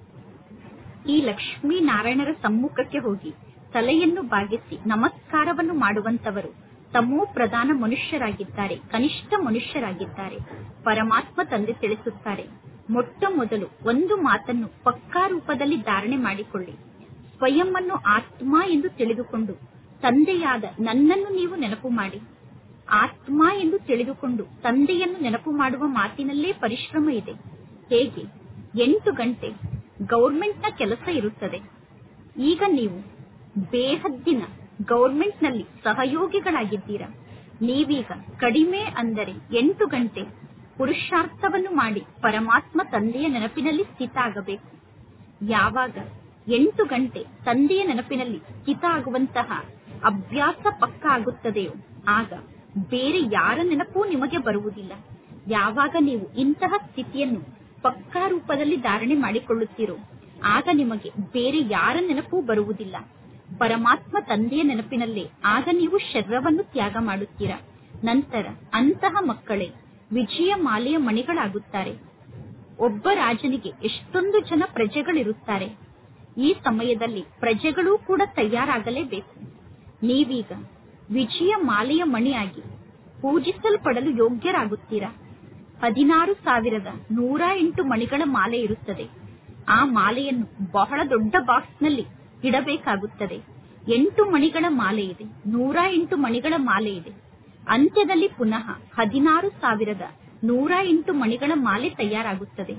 ಈ ಲಕ್ಷ್ಮೀ ನಾರಾಯಣರ ಸಮ್ಮುಖಕ್ಕೆ ಹೋಗಿ ತಲೆಯನ್ನು ಬಾಗಿಸಿ ನಮಸ್ಕಾರವನ್ನು ಮಾಡುವಂತವರು ತಮೋ ಪ್ರಧಾನ ಮನುಷ್ಯರಾಗಿದ್ದಾರೆ ಕನಿಷ್ಠ ಮನುಷ್ಯರಾಗಿದ್ದಾರೆ ಪರಮಾತ್ಮ ತಂದೆ ತಿಳಿಸುತ್ತಾರೆ ಮೊಟ್ಟ ಮೊದಲು ಒಂದು ಮಾತನ್ನು ಪಕ್ಕಾ ರೂಪದಲ್ಲಿ ಧಾರಣೆ ಮಾಡಿಕೊಳ್ಳಿ ಸ್ವಯಂ ಅನ್ನು ಆತ್ಮ ಎಂದು ತಿಳಿದುಕೊಂಡು ತಂದೆಯಾದ ನನ್ನನ್ನು ನೀವು ನೆನಪು ಮಾಡಿ ಆತ್ಮ ಎಂದು ತಿಳಿದುಕೊಂಡು ತಂದೆಯನ್ನು ನೆನಪು ಮಾಡುವ ಮಾತಿನಲ್ಲೇ ಪರಿಶ್ರಮ ಇದೆ ಹೇಗೆ ಎಂಟು ಗಂಟೆ ಗೌರ್ಮೆಂಟ್ನ ಕೆಲಸ ಇರುತ್ತದೆ ಈಗ ನೀವು ಬೇಹದ್ದಿನ ಗೌರ್ಮೆಂಟ್ನಲ್ಲಿ ಸಹಯೋಗಿಗಳಾಗಿದ್ದೀರಾ ನೀವೀಗ ಕಡಿಮೆ ಅಂದರೆ ಎಂಟು ಗಂಟೆ ಪುರುಷಾರ್ಥವನ್ನು ಮಾಡಿ ಪರಮಾತ್ಮ ತಂದೆಯ ನೆನಪಿನಲ್ಲಿ ಸ್ಥಿತ ಆಗಬೇಕು ಯಾವಾಗ ಎಂಟು ಗಂಟೆ ತಂದೆಯ ನೆನಪಿನಲ್ಲಿ ಸ್ಥಿತ ಆಗುವಂತಹ ಅಭ್ಯಾಸ ಪಕ್ಕ ಆಗುತ್ತದೆಯೋ ಆಗ ಬೇರೆ ಯಾರ ನೆನಪೂ ನಿಮಗೆ ಬರುವುದಿಲ್ಲ ಯಾವಾಗ ನೀವು ಇಂತಹ ಸ್ಥಿತಿಯನ್ನು ಪಕ್ಕಾ ರೂಪದಲ್ಲಿ ಧಾರಣೆ ಮಾಡಿಕೊಳ್ಳುತ್ತೀರೋ ಆಗ ನಿಮಗೆ ಬೇರೆ ಯಾರ ನೆನಪೂ ಬರುವುದಿಲ್ಲ ಪರಮಾತ್ಮ ತಂದೆಯ ನೆನಪಿನಲ್ಲೇ ಆಗ ನೀವು ಶರೀರವನ್ನು ತ್ಯಾಗ ಮಾಡುತ್ತೀರಾ ನಂತರ ಅಂತಹ ಮಕ್ಕಳೇ ವಿಜಯ ಮಾಲೆಯ ಮಣಿಗಳಾಗುತ್ತಾರೆ ಒಬ್ಬ ರಾಜನಿಗೆ ಎಷ್ಟೊಂದು ಜನ ಪ್ರಜೆಗಳಿರುತ್ತಾರೆ ಈ ಸಮಯದಲ್ಲಿ ಪ್ರಜೆಗಳೂ ಕೂಡ ತಯಾರಾಗಲೇಬೇಕು ನೀವೀಗ ವಿಜಯ ಮಾಲೆಯ ಮಣಿಯಾಗಿ ಪೂಜಿಸಲ್ಪಡಲು ಯೋಗ್ಯರಾಗುತ್ತೀರಾ ಹದಿನಾರು ಸಾವಿರದ ನೂರ ಎಂಟು ಮಣಿಗಳ ಮಾಲೆ ಇರುತ್ತದೆ ಆ ಮಾಲೆಯನ್ನು ಬಹಳ ದೊಡ್ಡ ಬಾಕ್ಸ್ನಲ್ಲಿ ಇಡಬೇಕಾಗುತ್ತದೆ ಎಂಟು ಮಣಿಗಳ ಮಾಲೆ ಇದೆ ನೂರ ಎಂಟು ಮಣಿಗಳ ಮಾಲೆ ಇದೆ ಅಂತ್ಯದಲ್ಲಿ ಪುನಃ ಹದಿನಾರು ಸಾವಿರದ ನೂರ ಎಂಟು ಮಣಿಗಳ ಮಾಲೆ ತಯಾರಾಗುತ್ತದೆ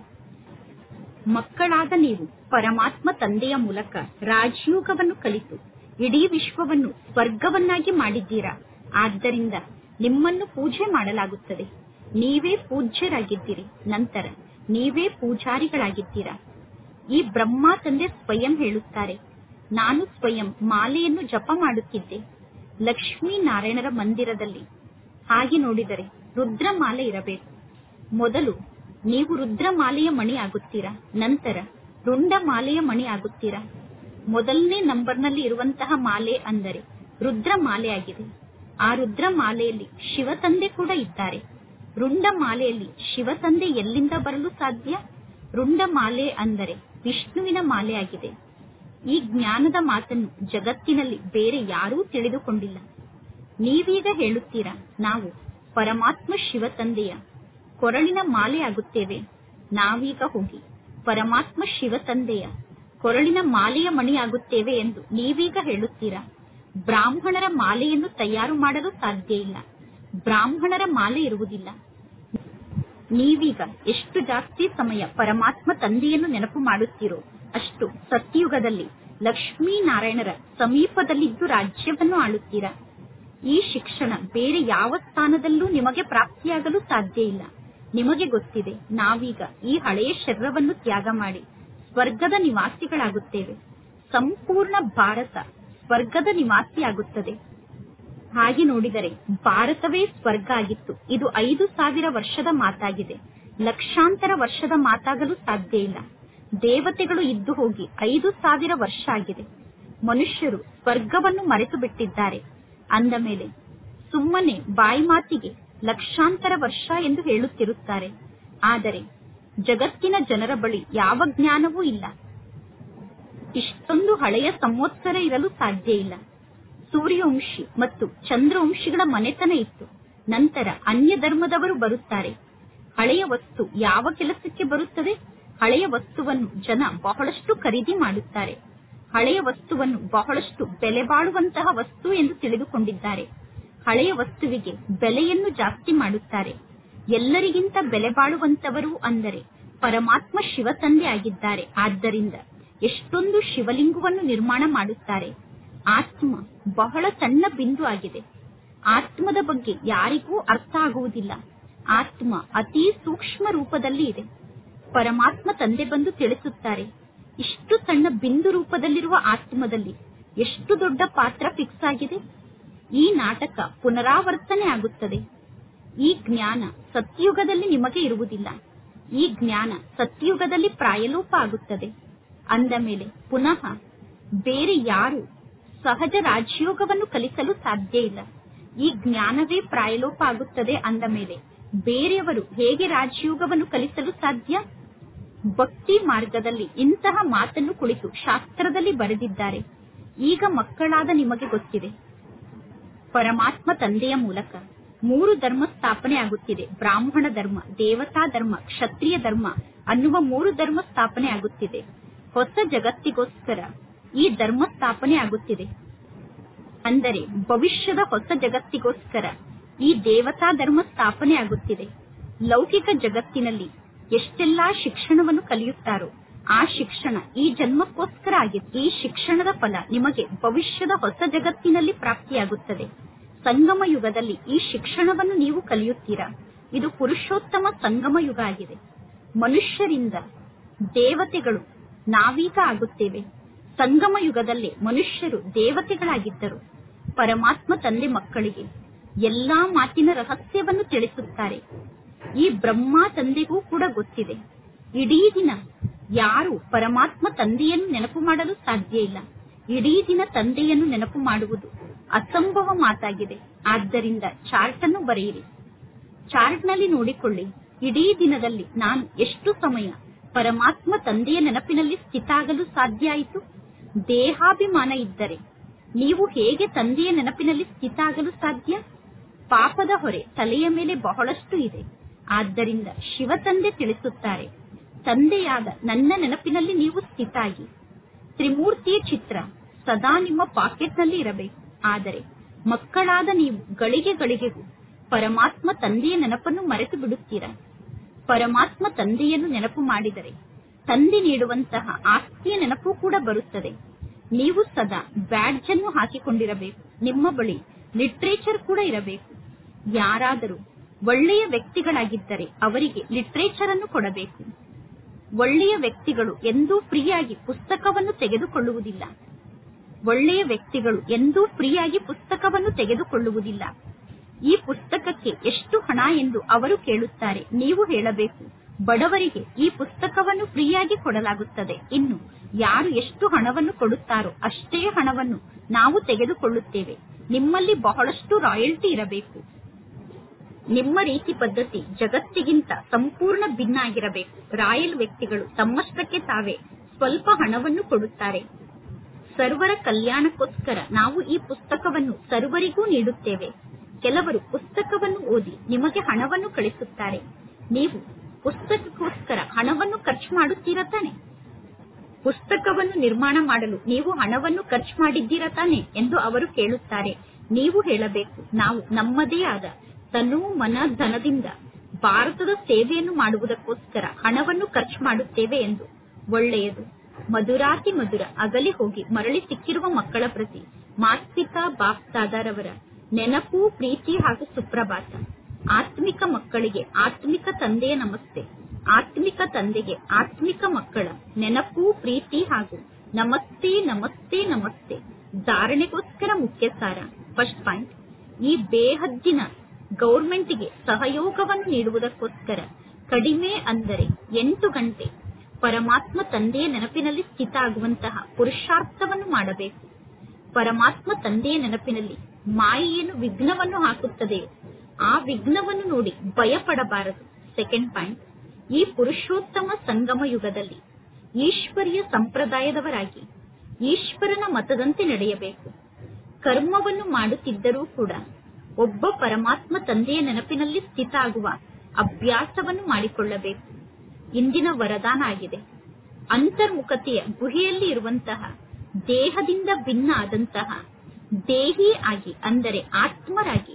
ಮಕ್ಕಳಾದ ನೀವು ಪರಮಾತ್ಮ ತಂದೆಯ ಮೂಲಕ ರಾಜಯೋಗವನ್ನು ಕಲಿತು ಇಡೀ ವಿಶ್ವವನ್ನು ಸ್ವರ್ಗವನ್ನಾಗಿ ಮಾಡಿದ್ದೀರಾ ಆದ್ದರಿಂದ ನಿಮ್ಮನ್ನು ಪೂಜೆ ಮಾಡಲಾಗುತ್ತದೆ ನೀವೇ ಪೂಜ್ಯರಾಗಿದ್ದೀರಿ ನಂತರ ನೀವೇ ಪೂಜಾರಿಗಳಾಗಿದ್ದೀರಾ ಈ ಬ್ರಹ್ಮ ತಂದೆ ಸ್ವಯಂ ಹೇಳುತ್ತಾರೆ ನಾನು ಸ್ವಯಂ ಮಾಲೆಯನ್ನು ಜಪ ಮಾಡುತ್ತಿದ್ದೆ ಲಕ್ಷ್ಮೀ ನಾರಾಯಣರ ಮಂದಿರದಲ್ಲಿ ಹಾಗೆ ನೋಡಿದರೆ ರುದ್ರಮಾಲೆ ಇರಬೇಕು ಮೊದಲು ನೀವು ರುದ್ರಮಾಲೆಯ ಮಣಿ ಆಗುತ್ತೀರಾ ನಂತರ ರುಂಡ ಮಾಲೆಯ ಮಣಿ ಆಗುತ್ತೀರಾ ಮೊದಲನೇ ನಂಬರ್ನಲ್ಲಿ ಇರುವಂತಹ ಮಾಲೆ ಅಂದರೆ ರುದ್ರ ಮಾಲೆ ಆಗಿದೆ ಆ ರುದ್ರ ಮಾಲೆಯಲ್ಲಿ ಶಿವತಂದೆ ಕೂಡ ಇದ್ದಾರೆ ರುಂಡ ಮಾಲೆಯಲ್ಲಿ ಶಿವತಂದೆ ಎಲ್ಲಿಂದ ಬರಲು ಸಾಧ್ಯ ರುಂಡ ಮಾಲೆ ಅಂದರೆ ವಿಷ್ಣುವಿನ ಮಾಲೆ ಆಗಿದೆ ಈ ಜ್ಞಾನದ ಮಾತನ್ನು ಜಗತ್ತಿನಲ್ಲಿ ಬೇರೆ ಯಾರೂ ತಿಳಿದುಕೊಂಡಿಲ್ಲ ನೀವೀಗ ಹೇಳುತ್ತೀರಾ ನಾವು ಪರಮಾತ್ಮ ಶಿವತಂದೆಯ ಕೊರಳಿನ ಮಾಲೆ ಆಗುತ್ತೇವೆ ನಾವೀಗ ಹೋಗಿ ಪರಮಾತ್ಮ ಶಿವತಂದೆಯ ಕೊರಳಿನ ಮಾಲೆಯ ಮಣಿ ಆಗುತ್ತೇವೆ ಎಂದು ನೀವೀಗ ಹೇಳುತ್ತೀರಾ ಬ್ರಾಹ್ಮಣರ ಮಾಲೆಯನ್ನು ತಯಾರು ಮಾಡಲು ಸಾಧ್ಯ ಇಲ್ಲ ಬ್ರಾಹ್ಮಣರ ಮಾಲೆ ಇರುವುದಿಲ್ಲ ನೀವೀಗ ಎಷ್ಟು ಜಾಸ್ತಿ ಸಮಯ ಪರಮಾತ್ಮ ತಂದೆಯನ್ನು ನೆನಪು ಮಾಡುತ್ತೀರೋ ಅಷ್ಟು ಸತ್ಯುಗದಲ್ಲಿ ಲಕ್ಷ್ಮೀ ನಾರಾಯಣರ ಸಮೀಪದಲ್ಲಿದ್ದು ರಾಜ್ಯವನ್ನು ಆಳುತ್ತೀರಾ ಈ ಶಿಕ್ಷಣ ಬೇರೆ ಯಾವ ಸ್ಥಾನದಲ್ಲೂ ನಿಮಗೆ ಪ್ರಾಪ್ತಿಯಾಗಲು ಸಾಧ್ಯ ಇಲ್ಲ ನಿಮಗೆ ಗೊತ್ತಿದೆ ನಾವೀಗ ಈ ಹಳೆಯ ಶರೀರವನ್ನು ತ್ಯಾಗ ಮಾಡಿ ಸ್ವರ್ಗದ ನಿವಾಸಿಗಳಾಗುತ್ತೇವೆ ಸಂಪೂರ್ಣ ಭಾರತ ಸ್ವರ್ಗದ ನಿವಾಸಿಯಾಗುತ್ತದೆ ಹಾಗೆ ನೋಡಿದರೆ ಭಾರತವೇ ಸ್ವರ್ಗ ಆಗಿತ್ತು ಇದು ಐದು ಸಾವಿರ ವರ್ಷದ ಮಾತಾಗಿದೆ ಲಕ್ಷಾಂತರ ವರ್ಷದ ಮಾತಾಗಲು ಸಾಧ್ಯ ಇಲ್ಲ ದೇವತೆಗಳು ಇದ್ದು ಹೋಗಿ ಐದು ಸಾವಿರ ವರ್ಷ ಆಗಿದೆ ಮನುಷ್ಯರು ಸ್ವರ್ಗವನ್ನು ಮರೆತು ಬಿಟ್ಟಿದ್ದಾರೆ ಅಂದ ಮೇಲೆ ಸುಮ್ಮನೆ ಬಾಯಿ ಮಾತಿಗೆ ಲಕ್ಷಾಂತರ ವರ್ಷ ಎಂದು ಹೇಳುತ್ತಿರುತ್ತಾರೆ ಆದರೆ ಜಗತ್ತಿನ ಜನರ ಬಳಿ ಯಾವ ಜ್ಞಾನವೂ ಇಲ್ಲ ಇಷ್ಟೊಂದು ಹಳೆಯ ಸಂವತ್ಸರ ಇರಲು ಸಾಧ್ಯ ಇಲ್ಲ ಸೂರ್ಯವಂಶಿ ಮತ್ತು ಚಂದ್ರವಂಶಿಗಳ ಮನೆತನ ಇತ್ತು ನಂತರ ಅನ್ಯ ಧರ್ಮದವರು ಬರುತ್ತಾರೆ ಹಳೆಯ ವಸ್ತು ಯಾವ ಕೆಲಸಕ್ಕೆ ಬರುತ್ತದೆ ಹಳೆಯ ವಸ್ತುವನ್ನು ಜನ ಬಹಳಷ್ಟು ಖರೀದಿ ಮಾಡುತ್ತಾರೆ ಹಳೆಯ ವಸ್ತುವನ್ನು ಬಹಳಷ್ಟು ಬೆಲೆ ಬಾಳುವಂತಹ ವಸ್ತು ಎಂದು ತಿಳಿದುಕೊಂಡಿದ್ದಾರೆ ಹಳೆಯ ವಸ್ತುವಿಗೆ ಬೆಲೆಯನ್ನು ಜಾಸ್ತಿ ಮಾಡುತ್ತಾರೆ ಎಲ್ಲರಿಗಿಂತ ಬೆಲೆ ಬಾಳುವಂತವರು ಅಂದರೆ ಪರಮಾತ್ಮ ಶಿವ ತಂದೆ ಆಗಿದ್ದಾರೆ ಆದ್ದರಿಂದ ಎಷ್ಟೊಂದು ಶಿವಲಿಂಗವನ್ನು ನಿರ್ಮಾಣ ಮಾಡುತ್ತಾರೆ ಆತ್ಮ ಬಹಳ ಸಣ್ಣ ಬಿಂದು ಆಗಿದೆ ಆತ್ಮದ ಬಗ್ಗೆ ಯಾರಿಗೂ ಅರ್ಥ ಆಗುವುದಿಲ್ಲ ಆತ್ಮ ಅತಿ ಸೂಕ್ಷ್ಮ ರೂಪದಲ್ಲಿ ಇದೆ ಪರಮಾತ್ಮ ತಂದೆ ಬಂದು ತಿಳಿಸುತ್ತಾರೆ ಇಷ್ಟು ಸಣ್ಣ ಬಿಂದು ರೂಪದಲ್ಲಿರುವ ಆತ್ಮದಲ್ಲಿ ಎಷ್ಟು ದೊಡ್ಡ ಪಾತ್ರ ಫಿಕ್ಸ್ ಆಗಿದೆ ಈ ನಾಟಕ ಪುನರಾವರ್ತನೆ ಆಗುತ್ತದೆ ಈ ಜ್ಞಾನ ಸತ್ಯುಗದಲ್ಲಿ ನಿಮಗೆ ಇರುವುದಿಲ್ಲ ಈ ಜ್ಞಾನ ಸತ್ಯುಗದಲ್ಲಿ ಪ್ರಾಯಲೋಪ ಆಗುತ್ತದೆ ಅಂದ ಮೇಲೆ ಪುನಃ ಬೇರೆ ಯಾರು ಸಹಜ ರಾಜಯೋಗವನ್ನು ಕಲಿಸಲು ಸಾಧ್ಯ ಇಲ್ಲ ಈ ಜ್ಞಾನವೇ ಪ್ರಾಯಲೋಪ ಆಗುತ್ತದೆ ಅಂದ ಮೇಲೆ ಬೇರೆಯವರು ಹೇಗೆ ರಾಜಯೋಗವನ್ನು ಕಲಿಸಲು ಸಾಧ್ಯ ಭಕ್ತಿ ಮಾರ್ಗದಲ್ಲಿ ಇಂತಹ ಮಾತನ್ನು ಕುಳಿತು ಶಾಸ್ತ್ರದಲ್ಲಿ ಬರೆದಿದ್ದಾರೆ ಈಗ ಮಕ್ಕಳಾದ ನಿಮಗೆ ಗೊತ್ತಿದೆ ಪರಮಾತ್ಮ ತಂದೆಯ ಮೂಲಕ ಮೂರು ಧರ್ಮ ಸ್ಥಾಪನೆ ಆಗುತ್ತಿದೆ ಬ್ರಾಹ್ಮಣ ಧರ್ಮ ದೇವತಾ ಧರ್ಮ ಕ್ಷತ್ರಿಯ ಧರ್ಮ ಅನ್ನುವ ಮೂರು ಧರ್ಮ ಸ್ಥಾಪನೆ ಆಗುತ್ತಿದೆ ಹೊಸ ಜಗತ್ತಿಗೋಸ್ಕರ ಈ ಧರ್ಮ ಸ್ಥಾಪನೆ ಆಗುತ್ತಿದೆ ಅಂದರೆ ಭವಿಷ್ಯದ ಹೊಸ ಜಗತ್ತಿಗೋಸ್ಕರ ಈ ದೇವತಾ ಧರ್ಮ ಸ್ಥಾಪನೆ ಆಗುತ್ತಿದೆ ಲೌಕಿಕ ಜಗತ್ತಿನಲ್ಲಿ ಎಷ್ಟೆಲ್ಲಾ ಶಿಕ್ಷಣವನ್ನು ಕಲಿಯುತ್ತಾರೋ ಆ ಶಿಕ್ಷಣ ಈ ಜನ್ಮಕ್ಕೋಸ್ಕರ ಆಗಿದೆ ಈ ಶಿಕ್ಷಣದ ಫಲ ನಿಮಗೆ ಭವಿಷ್ಯದ ಹೊಸ ಜಗತ್ತಿನಲ್ಲಿ ಪ್ರಾಪ್ತಿಯಾಗುತ್ತದೆ ಸಂಗಮ ಯುಗದಲ್ಲಿ ಈ ಶಿಕ್ಷಣವನ್ನು ನೀವು ಕಲಿಯುತ್ತೀರಾ ಇದು ಪುರುಷೋತ್ತಮ ಸಂಗಮ ಯುಗ ಆಗಿದೆ ಮನುಷ್ಯರಿಂದ ದೇವತೆಗಳು ನಾವೀಗ ಆಗುತ್ತೇವೆ ಸಂಗಮ ಯುಗದಲ್ಲಿ ಮನುಷ್ಯರು ದೇವತೆಗಳಾಗಿದ್ದರು ಪರಮಾತ್ಮ ತಂದೆ ಮಕ್ಕಳಿಗೆ ಎಲ್ಲಾ ಮಾತಿನ ರಹಸ್ಯವನ್ನು ತಿಳಿಸುತ್ತಾರೆ ಈ ಬ್ರಹ್ಮ ತಂದೆಗೂ ಕೂಡ ಗೊತ್ತಿದೆ ಇಡೀ ದಿನ ಯಾರು ಪರಮಾತ್ಮ ತಂದೆಯನ್ನು ನೆನಪು ಮಾಡಲು ಸಾಧ್ಯ ಇಲ್ಲ ಇಡೀ ದಿನ ತಂದೆಯನ್ನು ನೆನಪು ಮಾಡುವುದು ಅಸಂಭವ ಮಾತಾಗಿದೆ ಆದ್ದರಿಂದ ಚಾರ್ಟ್ ಅನ್ನು ಬರೆಯಿರಿ ಚಾರ್ಟ್ ನಲ್ಲಿ ನೋಡಿಕೊಳ್ಳಿ ಇಡೀ ದಿನದಲ್ಲಿ ನಾನು ಎಷ್ಟು ಸಮಯ ಪರಮಾತ್ಮ ತಂದೆಯ ನೆನಪಿನಲ್ಲಿ ಸ್ಥಿತಾಗಲು ಸಾಧ್ಯ ಆಯಿತು ದೇಹಾಭಿಮಾನ ಇದ್ದರೆ ನೀವು ಹೇಗೆ ತಂದೆಯ ನೆನಪಿನಲ್ಲಿ ಸ್ಥಿತಾಗಲು ಸಾಧ್ಯ ಪಾಪದ ಹೊರೆ ತಲೆಯ ಮೇಲೆ ಬಹಳಷ್ಟು ಇದೆ ಆದ್ದರಿಂದ ಶಿವ ತಂದೆ ತಿಳಿಸುತ್ತಾರೆ ತಂದೆಯಾದ ನನ್ನ ನೆನಪಿನಲ್ಲಿ ನೀವು ಸ್ಥಿತಾಗಿ ತ್ರಿಮೂರ್ತಿಯ ಚಿತ್ರ ಸದಾ ನಿಮ್ಮ ಪಾಕೆಟ್ನಲ್ಲಿ ಇರಬೇಕು ಆದರೆ ಮಕ್ಕಳಾದ ನೀವು ಗಳಿಗೆ ಗಳಿಗೆಗೂ ಪರಮಾತ್ಮ ತಂದೆಯ ನೆನಪನ್ನು ಮರೆತು ಬಿಡುತ್ತೀರಾ ಪರಮಾತ್ಮ ತಂದೆಯನ್ನು ನೆನಪು ಮಾಡಿದರೆ ತಂದೆ ನೀಡುವಂತಹ ಆಸ್ತಿಯ ನೆನಪು ಕೂಡ ಬರುತ್ತದೆ ನೀವು ಸದಾ ಬ್ಯಾಡ್ಜ್ ಅನ್ನು ಹಾಕಿಕೊಂಡಿರಬೇಕು ನಿಮ್ಮ ಬಳಿ ಲಿಟ್ರೇಚರ್ ಕೂಡ ಇರಬೇಕು ಯಾರಾದರೂ ಒಳ್ಳೆಯ ವ್ಯಕ್ತಿಗಳಾಗಿದ್ದರೆ ಅವರಿಗೆ ಲಿಟ್ರೇಚರ್ ಅನ್ನು ಕೊಡಬೇಕು ಒಳ್ಳೆಯ ವ್ಯಕ್ತಿಗಳು ಎಂದೂ ಫ್ರೀಯಾಗಿ ಪುಸ್ತಕವನ್ನು ತೆಗೆದುಕೊಳ್ಳುವುದಿಲ್ಲ ಒಳ್ಳೆಯ ವ್ಯಕ್ತಿಗಳು ಎಂದೂ ಫ್ರೀಯಾಗಿ ಪುಸ್ತಕವನ್ನು ತೆಗೆದುಕೊಳ್ಳುವುದಿಲ್ಲ ಈ ಪುಸ್ತಕಕ್ಕೆ ಎಷ್ಟು ಹಣ ಎಂದು ಅವರು ಕೇಳುತ್ತಾರೆ ನೀವು ಹೇಳಬೇಕು ಬಡವರಿಗೆ ಈ ಪುಸ್ತಕವನ್ನು ಫ್ರೀಯಾಗಿ ಕೊಡಲಾಗುತ್ತದೆ ಇನ್ನು ಯಾರು ಎಷ್ಟು ಹಣವನ್ನು ಕೊಡುತ್ತಾರೋ ಅಷ್ಟೇ ಹಣವನ್ನು ನಾವು ತೆಗೆದುಕೊಳ್ಳುತ್ತೇವೆ ನಿಮ್ಮಲ್ಲಿ ಬಹಳಷ್ಟು ರಾಯಲ್ಟಿ ಇರಬೇಕು ನಿಮ್ಮ ರೀತಿ ಪದ್ಧತಿ ಜಗತ್ತಿಗಿಂತ ಸಂಪೂರ್ಣ ಭಿನ್ನ ಆಗಿರಬೇಕು ರಾಯಲ್ ವ್ಯಕ್ತಿಗಳು ತಮ್ಮಷ್ಟಕ್ಕೆ ತಾವೇ ಸ್ವಲ್ಪ ಹಣವನ್ನು ಕೊಡುತ್ತಾರೆ ಸರ್ವರ ಕಲ್ಯಾಣಕ್ಕೋಸ್ಕರ ನಾವು ಈ ಪುಸ್ತಕವನ್ನು ಸರ್ವರಿಗೂ ನೀಡುತ್ತೇವೆ ಕೆಲವರು ಪುಸ್ತಕವನ್ನು ಓದಿ ನಿಮಗೆ ಹಣವನ್ನು ಕಳಿಸುತ್ತಾರೆ ನೀವು ಪುಸ್ತಕಕ್ಕೋಸ್ಕರ ಹಣವನ್ನು ಖರ್ಚು ಮಾಡುತ್ತೀರಾ ತಾನೆ ಪುಸ್ತಕವನ್ನು ನಿರ್ಮಾಣ ಮಾಡಲು ನೀವು ಹಣವನ್ನು ಖರ್ಚು ಮಾಡಿದ್ದೀರಾ ತಾನೆ ಎಂದು ಅವರು ಕೇಳುತ್ತಾರೆ ನೀವು ಹೇಳಬೇಕು ನಾವು ನಮ್ಮದೇ ಆದ ತನು ಮನ ಧನದಿಂದ ಭಾರತದ ಸೇವೆಯನ್ನು ಮಾಡುವುದಕ್ಕೋಸ್ಕರ ಹಣವನ್ನು ಖರ್ಚು ಮಾಡುತ್ತೇವೆ ಎಂದು ಒಳ್ಳೆಯದು ಮಧುರಾತಿ ಮಧುರ ಅಗಲಿ ಹೋಗಿ ಮರಳಿ ಸಿಕ್ಕಿರುವ ಮಕ್ಕಳ ಪ್ರತಿ ಮಾಸ್ಪಿತಾ ಬಾಪ್ ದಾದಾರವರ ನೆನಪು ಪ್ರೀತಿ ಹಾಗೂ ಸುಪ್ರಭಾತ ಆತ್ಮಿಕ ಮಕ್ಕಳಿಗೆ ಆತ್ಮಿಕ ತಂದೆಯ ನಮಸ್ತೆ ಆತ್ಮಿಕ ತಂದೆಗೆ ಆತ್ಮಿಕ ಮಕ್ಕಳ ನೆನಪು ಪ್ರೀತಿ ಹಾಗೂ ನಮಸ್ತೆ ನಮಸ್ತೆ ನಮಸ್ತೆ ಧಾರಣೆಗೋಸ್ಕರ ಮುಖ್ಯ ಸಾರ ಫಸ್ಟ್ ಪಾಯಿಂಟ್ ಈ ಬೇಹದ್ದಿನ ಗೌರ್ಮೆಂಟ್ಗೆ ಸಹಯೋಗವನ್ನು ನೀಡುವುದಕ್ಕೋಸ್ಕರ ಕಡಿಮೆ ಅಂದರೆ ಎಂಟು ಗಂಟೆ ಪರಮಾತ್ಮ ತಂದೆಯ ನೆನಪಿನಲ್ಲಿ ಸ್ಥಿತ ಆಗುವಂತಹ ಪುರುಷಾರ್ಥವನ್ನು ಮಾಡಬೇಕು ಪರಮಾತ್ಮ ತಂದೆಯ ನೆನಪಿನಲ್ಲಿ ಮಾಯೆಯನ್ನು ವಿಘ್ನವನ್ನು ಹಾಕುತ್ತದೆಯೋ ಆ ವಿಘ್ನವನ್ನು ನೋಡಿ ಭಯಪಡಬಾರದು ಸೆಕೆಂಡ್ ಪಾಯಿಂಟ್ ಈ ಪುರುಷೋತ್ತಮ ಸಂಗಮ ಯುಗದಲ್ಲಿ ಈಶ್ವರಿಯ ಸಂಪ್ರದಾಯದವರಾಗಿ ಈಶ್ವರನ ಮತದಂತೆ ನಡೆಯಬೇಕು ಕರ್ಮವನ್ನು ಮಾಡುತ್ತಿದ್ದರೂ ಕೂಡ ಒಬ್ಬ ಪರಮಾತ್ಮ ತಂದೆಯ ನೆನಪಿನಲ್ಲಿ ಸ್ಥಿತ ಆಗುವ ಅಭ್ಯಾಸವನ್ನು ಮಾಡಿಕೊಳ್ಳಬೇಕು ಇಂದಿನ ವರದಾನ ಆಗಿದೆ ಅಂತರ್ಮುಖತೆಯ ಗುಹೆಯಲ್ಲಿ ಇರುವಂತಹ ದೇಹದಿಂದ ಭಿನ್ನ ಆದಂತಹ ದೇಹಿ ಆಗಿ ಅಂದರೆ ಆತ್ಮರಾಗಿ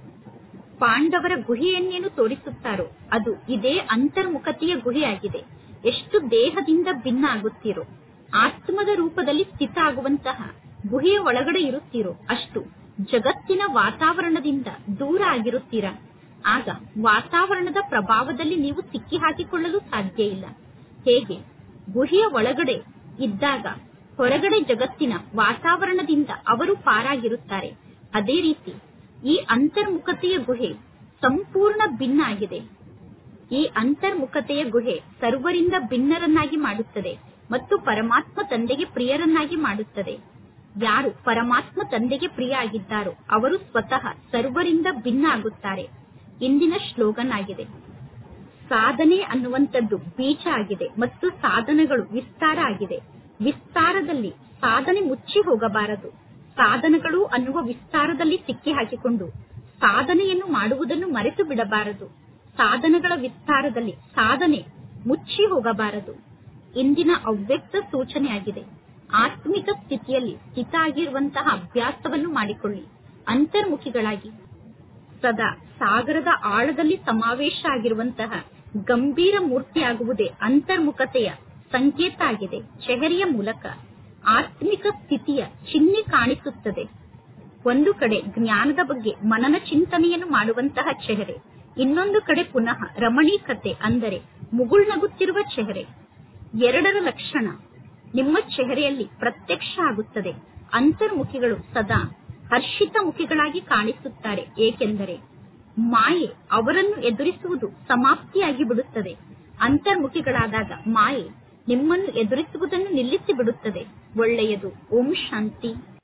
ಪಾಂಡವರ ಗುಹೆಯನ್ನೇನು ತೋರಿಸುತ್ತಾರೋ ಅದು ಇದೇ ಅಂತರ್ಮುಖತೆಯ ಗುಹೆಯಾಗಿದೆ ಎಷ್ಟು ದೇಹದಿಂದ ಭಿನ್ನ ಆಗುತ್ತೀರೋ ಆತ್ಮದ ರೂಪದಲ್ಲಿ ಸ್ಥಿತ ಆಗುವಂತಹ ಗುಹೆಯ ಒಳಗಡೆ ಇರುತ್ತೀರೋ ಅಷ್ಟು ಜಗತ್ತಿನ ವಾತಾವರಣದಿಂದ ದೂರ ಆಗಿರುತ್ತೀರಾ ಆಗ ವಾತಾವರಣದ ಪ್ರಭಾವದಲ್ಲಿ ನೀವು ಸಿಕ್ಕಿ ಹಾಕಿಕೊಳ್ಳಲು ಸಾಧ್ಯ ಇಲ್ಲ ಹೇಗೆ ಗುಹೆಯ ಒಳಗಡೆ ಇದ್ದಾಗ ಹೊರಗಡೆ ಜಗತ್ತಿನ ವಾತಾವರಣದಿಂದ ಅವರು ಪಾರಾಗಿರುತ್ತಾರೆ ಅದೇ ರೀತಿ ಈ ಅಂತರ್ಮುಖತೆಯ ಗುಹೆ ಸಂಪೂರ್ಣ ಭಿನ್ನ ಆಗಿದೆ ಈ ಅಂತರ್ಮುಖತೆಯ ಗುಹೆ ಸರ್ವರಿಂದ ಭಿನ್ನರನ್ನಾಗಿ ಮಾಡುತ್ತದೆ ಮತ್ತು ಪರಮಾತ್ಮ ತಂದೆಗೆ ಪ್ರಿಯರನ್ನಾಗಿ ಮಾಡುತ್ತದೆ ಯಾರು ಪರಮಾತ್ಮ ತಂದೆಗೆ ಪ್ರಿಯ ಆಗಿದ್ದಾರೋ ಅವರು ಸ್ವತಃ ಸರ್ವರಿಂದ ಭಿನ್ನ ಆಗುತ್ತಾರೆ ಇಂದಿನ ಶ್ಲೋಗನ್ ಆಗಿದೆ ಸಾಧನೆ ಅನ್ನುವಂಥದ್ದು ಬೀಜ ಆಗಿದೆ ಮತ್ತು ಸಾಧನಗಳು ವಿಸ್ತಾರ ಆಗಿದೆ ವಿಸ್ತಾರದಲ್ಲಿ ಸಾಧನೆ ಮುಚ್ಚಿ ಹೋಗಬಾರದು ಸಾಧನಗಳು ಅನ್ನುವ ವಿಸ್ತಾರದಲ್ಲಿ ಸಿಕ್ಕಿ ಹಾಕಿಕೊಂಡು ಸಾಧನೆಯನ್ನು ಮಾಡುವುದನ್ನು ಮರೆತು ಬಿಡಬಾರದು ಸಾಧನಗಳ ವಿಸ್ತಾರದಲ್ಲಿ ಸಾಧನೆ ಮುಚ್ಚಿ ಹೋಗಬಾರದು ಇಂದಿನ ಅವ್ಯಕ್ತ ಸೂಚನೆಯಾಗಿದೆ ಆತ್ಮಿಕ ಸ್ಥಿತಿಯಲ್ಲಿ ಸ್ಥಿತ ಆಗಿರುವಂತಹ ಅಭ್ಯಾಸವನ್ನು ಮಾಡಿಕೊಳ್ಳಿ ಅಂತರ್ಮುಖಿಗಳಾಗಿ ಸದಾ ಸಾಗರದ ಆಳದಲ್ಲಿ ಸಮಾವೇಶ ಆಗಿರುವಂತಹ ಗಂಭೀರ ಮೂರ್ತಿಯಾಗುವುದೇ ಅಂತರ್ಮುಖತೆಯ ಸಂಕೇತ ಆಗಿದೆ ಚೆಹರೆಯ ಮೂಲಕ ಆತ್ಮಿಕ ಸ್ಥಿತಿಯ ಚಿಹ್ನೆ ಕಾಣಿಸುತ್ತದೆ ಒಂದು ಕಡೆ ಜ್ಞಾನದ ಬಗ್ಗೆ ಮನನ ಚಿಂತನೆಯನ್ನು ಮಾಡುವಂತಹ ಚೆಹರೆ ಇನ್ನೊಂದು ಕಡೆ ಪುನಃ ರಮಣೀಕತೆ ಅಂದರೆ ಮುಗುಳ್ನಗುತ್ತಿರುವ ಚೆಹರೆ ಎರಡರ ಲಕ್ಷಣ ನಿಮ್ಮ ಚೆಹರೆಯಲ್ಲಿ ಪ್ರತ್ಯಕ್ಷ ಆಗುತ್ತದೆ ಅಂತರ್ಮುಖಿಗಳು ಸದಾ ಹರ್ಷಿತ ಮುಖಿಗಳಾಗಿ ಕಾಣಿಸುತ್ತಾರೆ ಏಕೆಂದರೆ ಮಾಯೆ ಅವರನ್ನು ಎದುರಿಸುವುದು ಸಮಾಪ್ತಿಯಾಗಿ ಬಿಡುತ್ತದೆ ಅಂತರ್ಮುಖಿಗಳಾದಾಗ ಮಾಯೆ ನಿಮ್ಮನ್ನು ಎದುರಿಸುವುದನ್ನು ನಿಲ್ಲಿಸಿ ಬಿಡುತ್ತದೆ ಒಳ್ಳೆಯದು ಓಂ ಶಾಂತಿ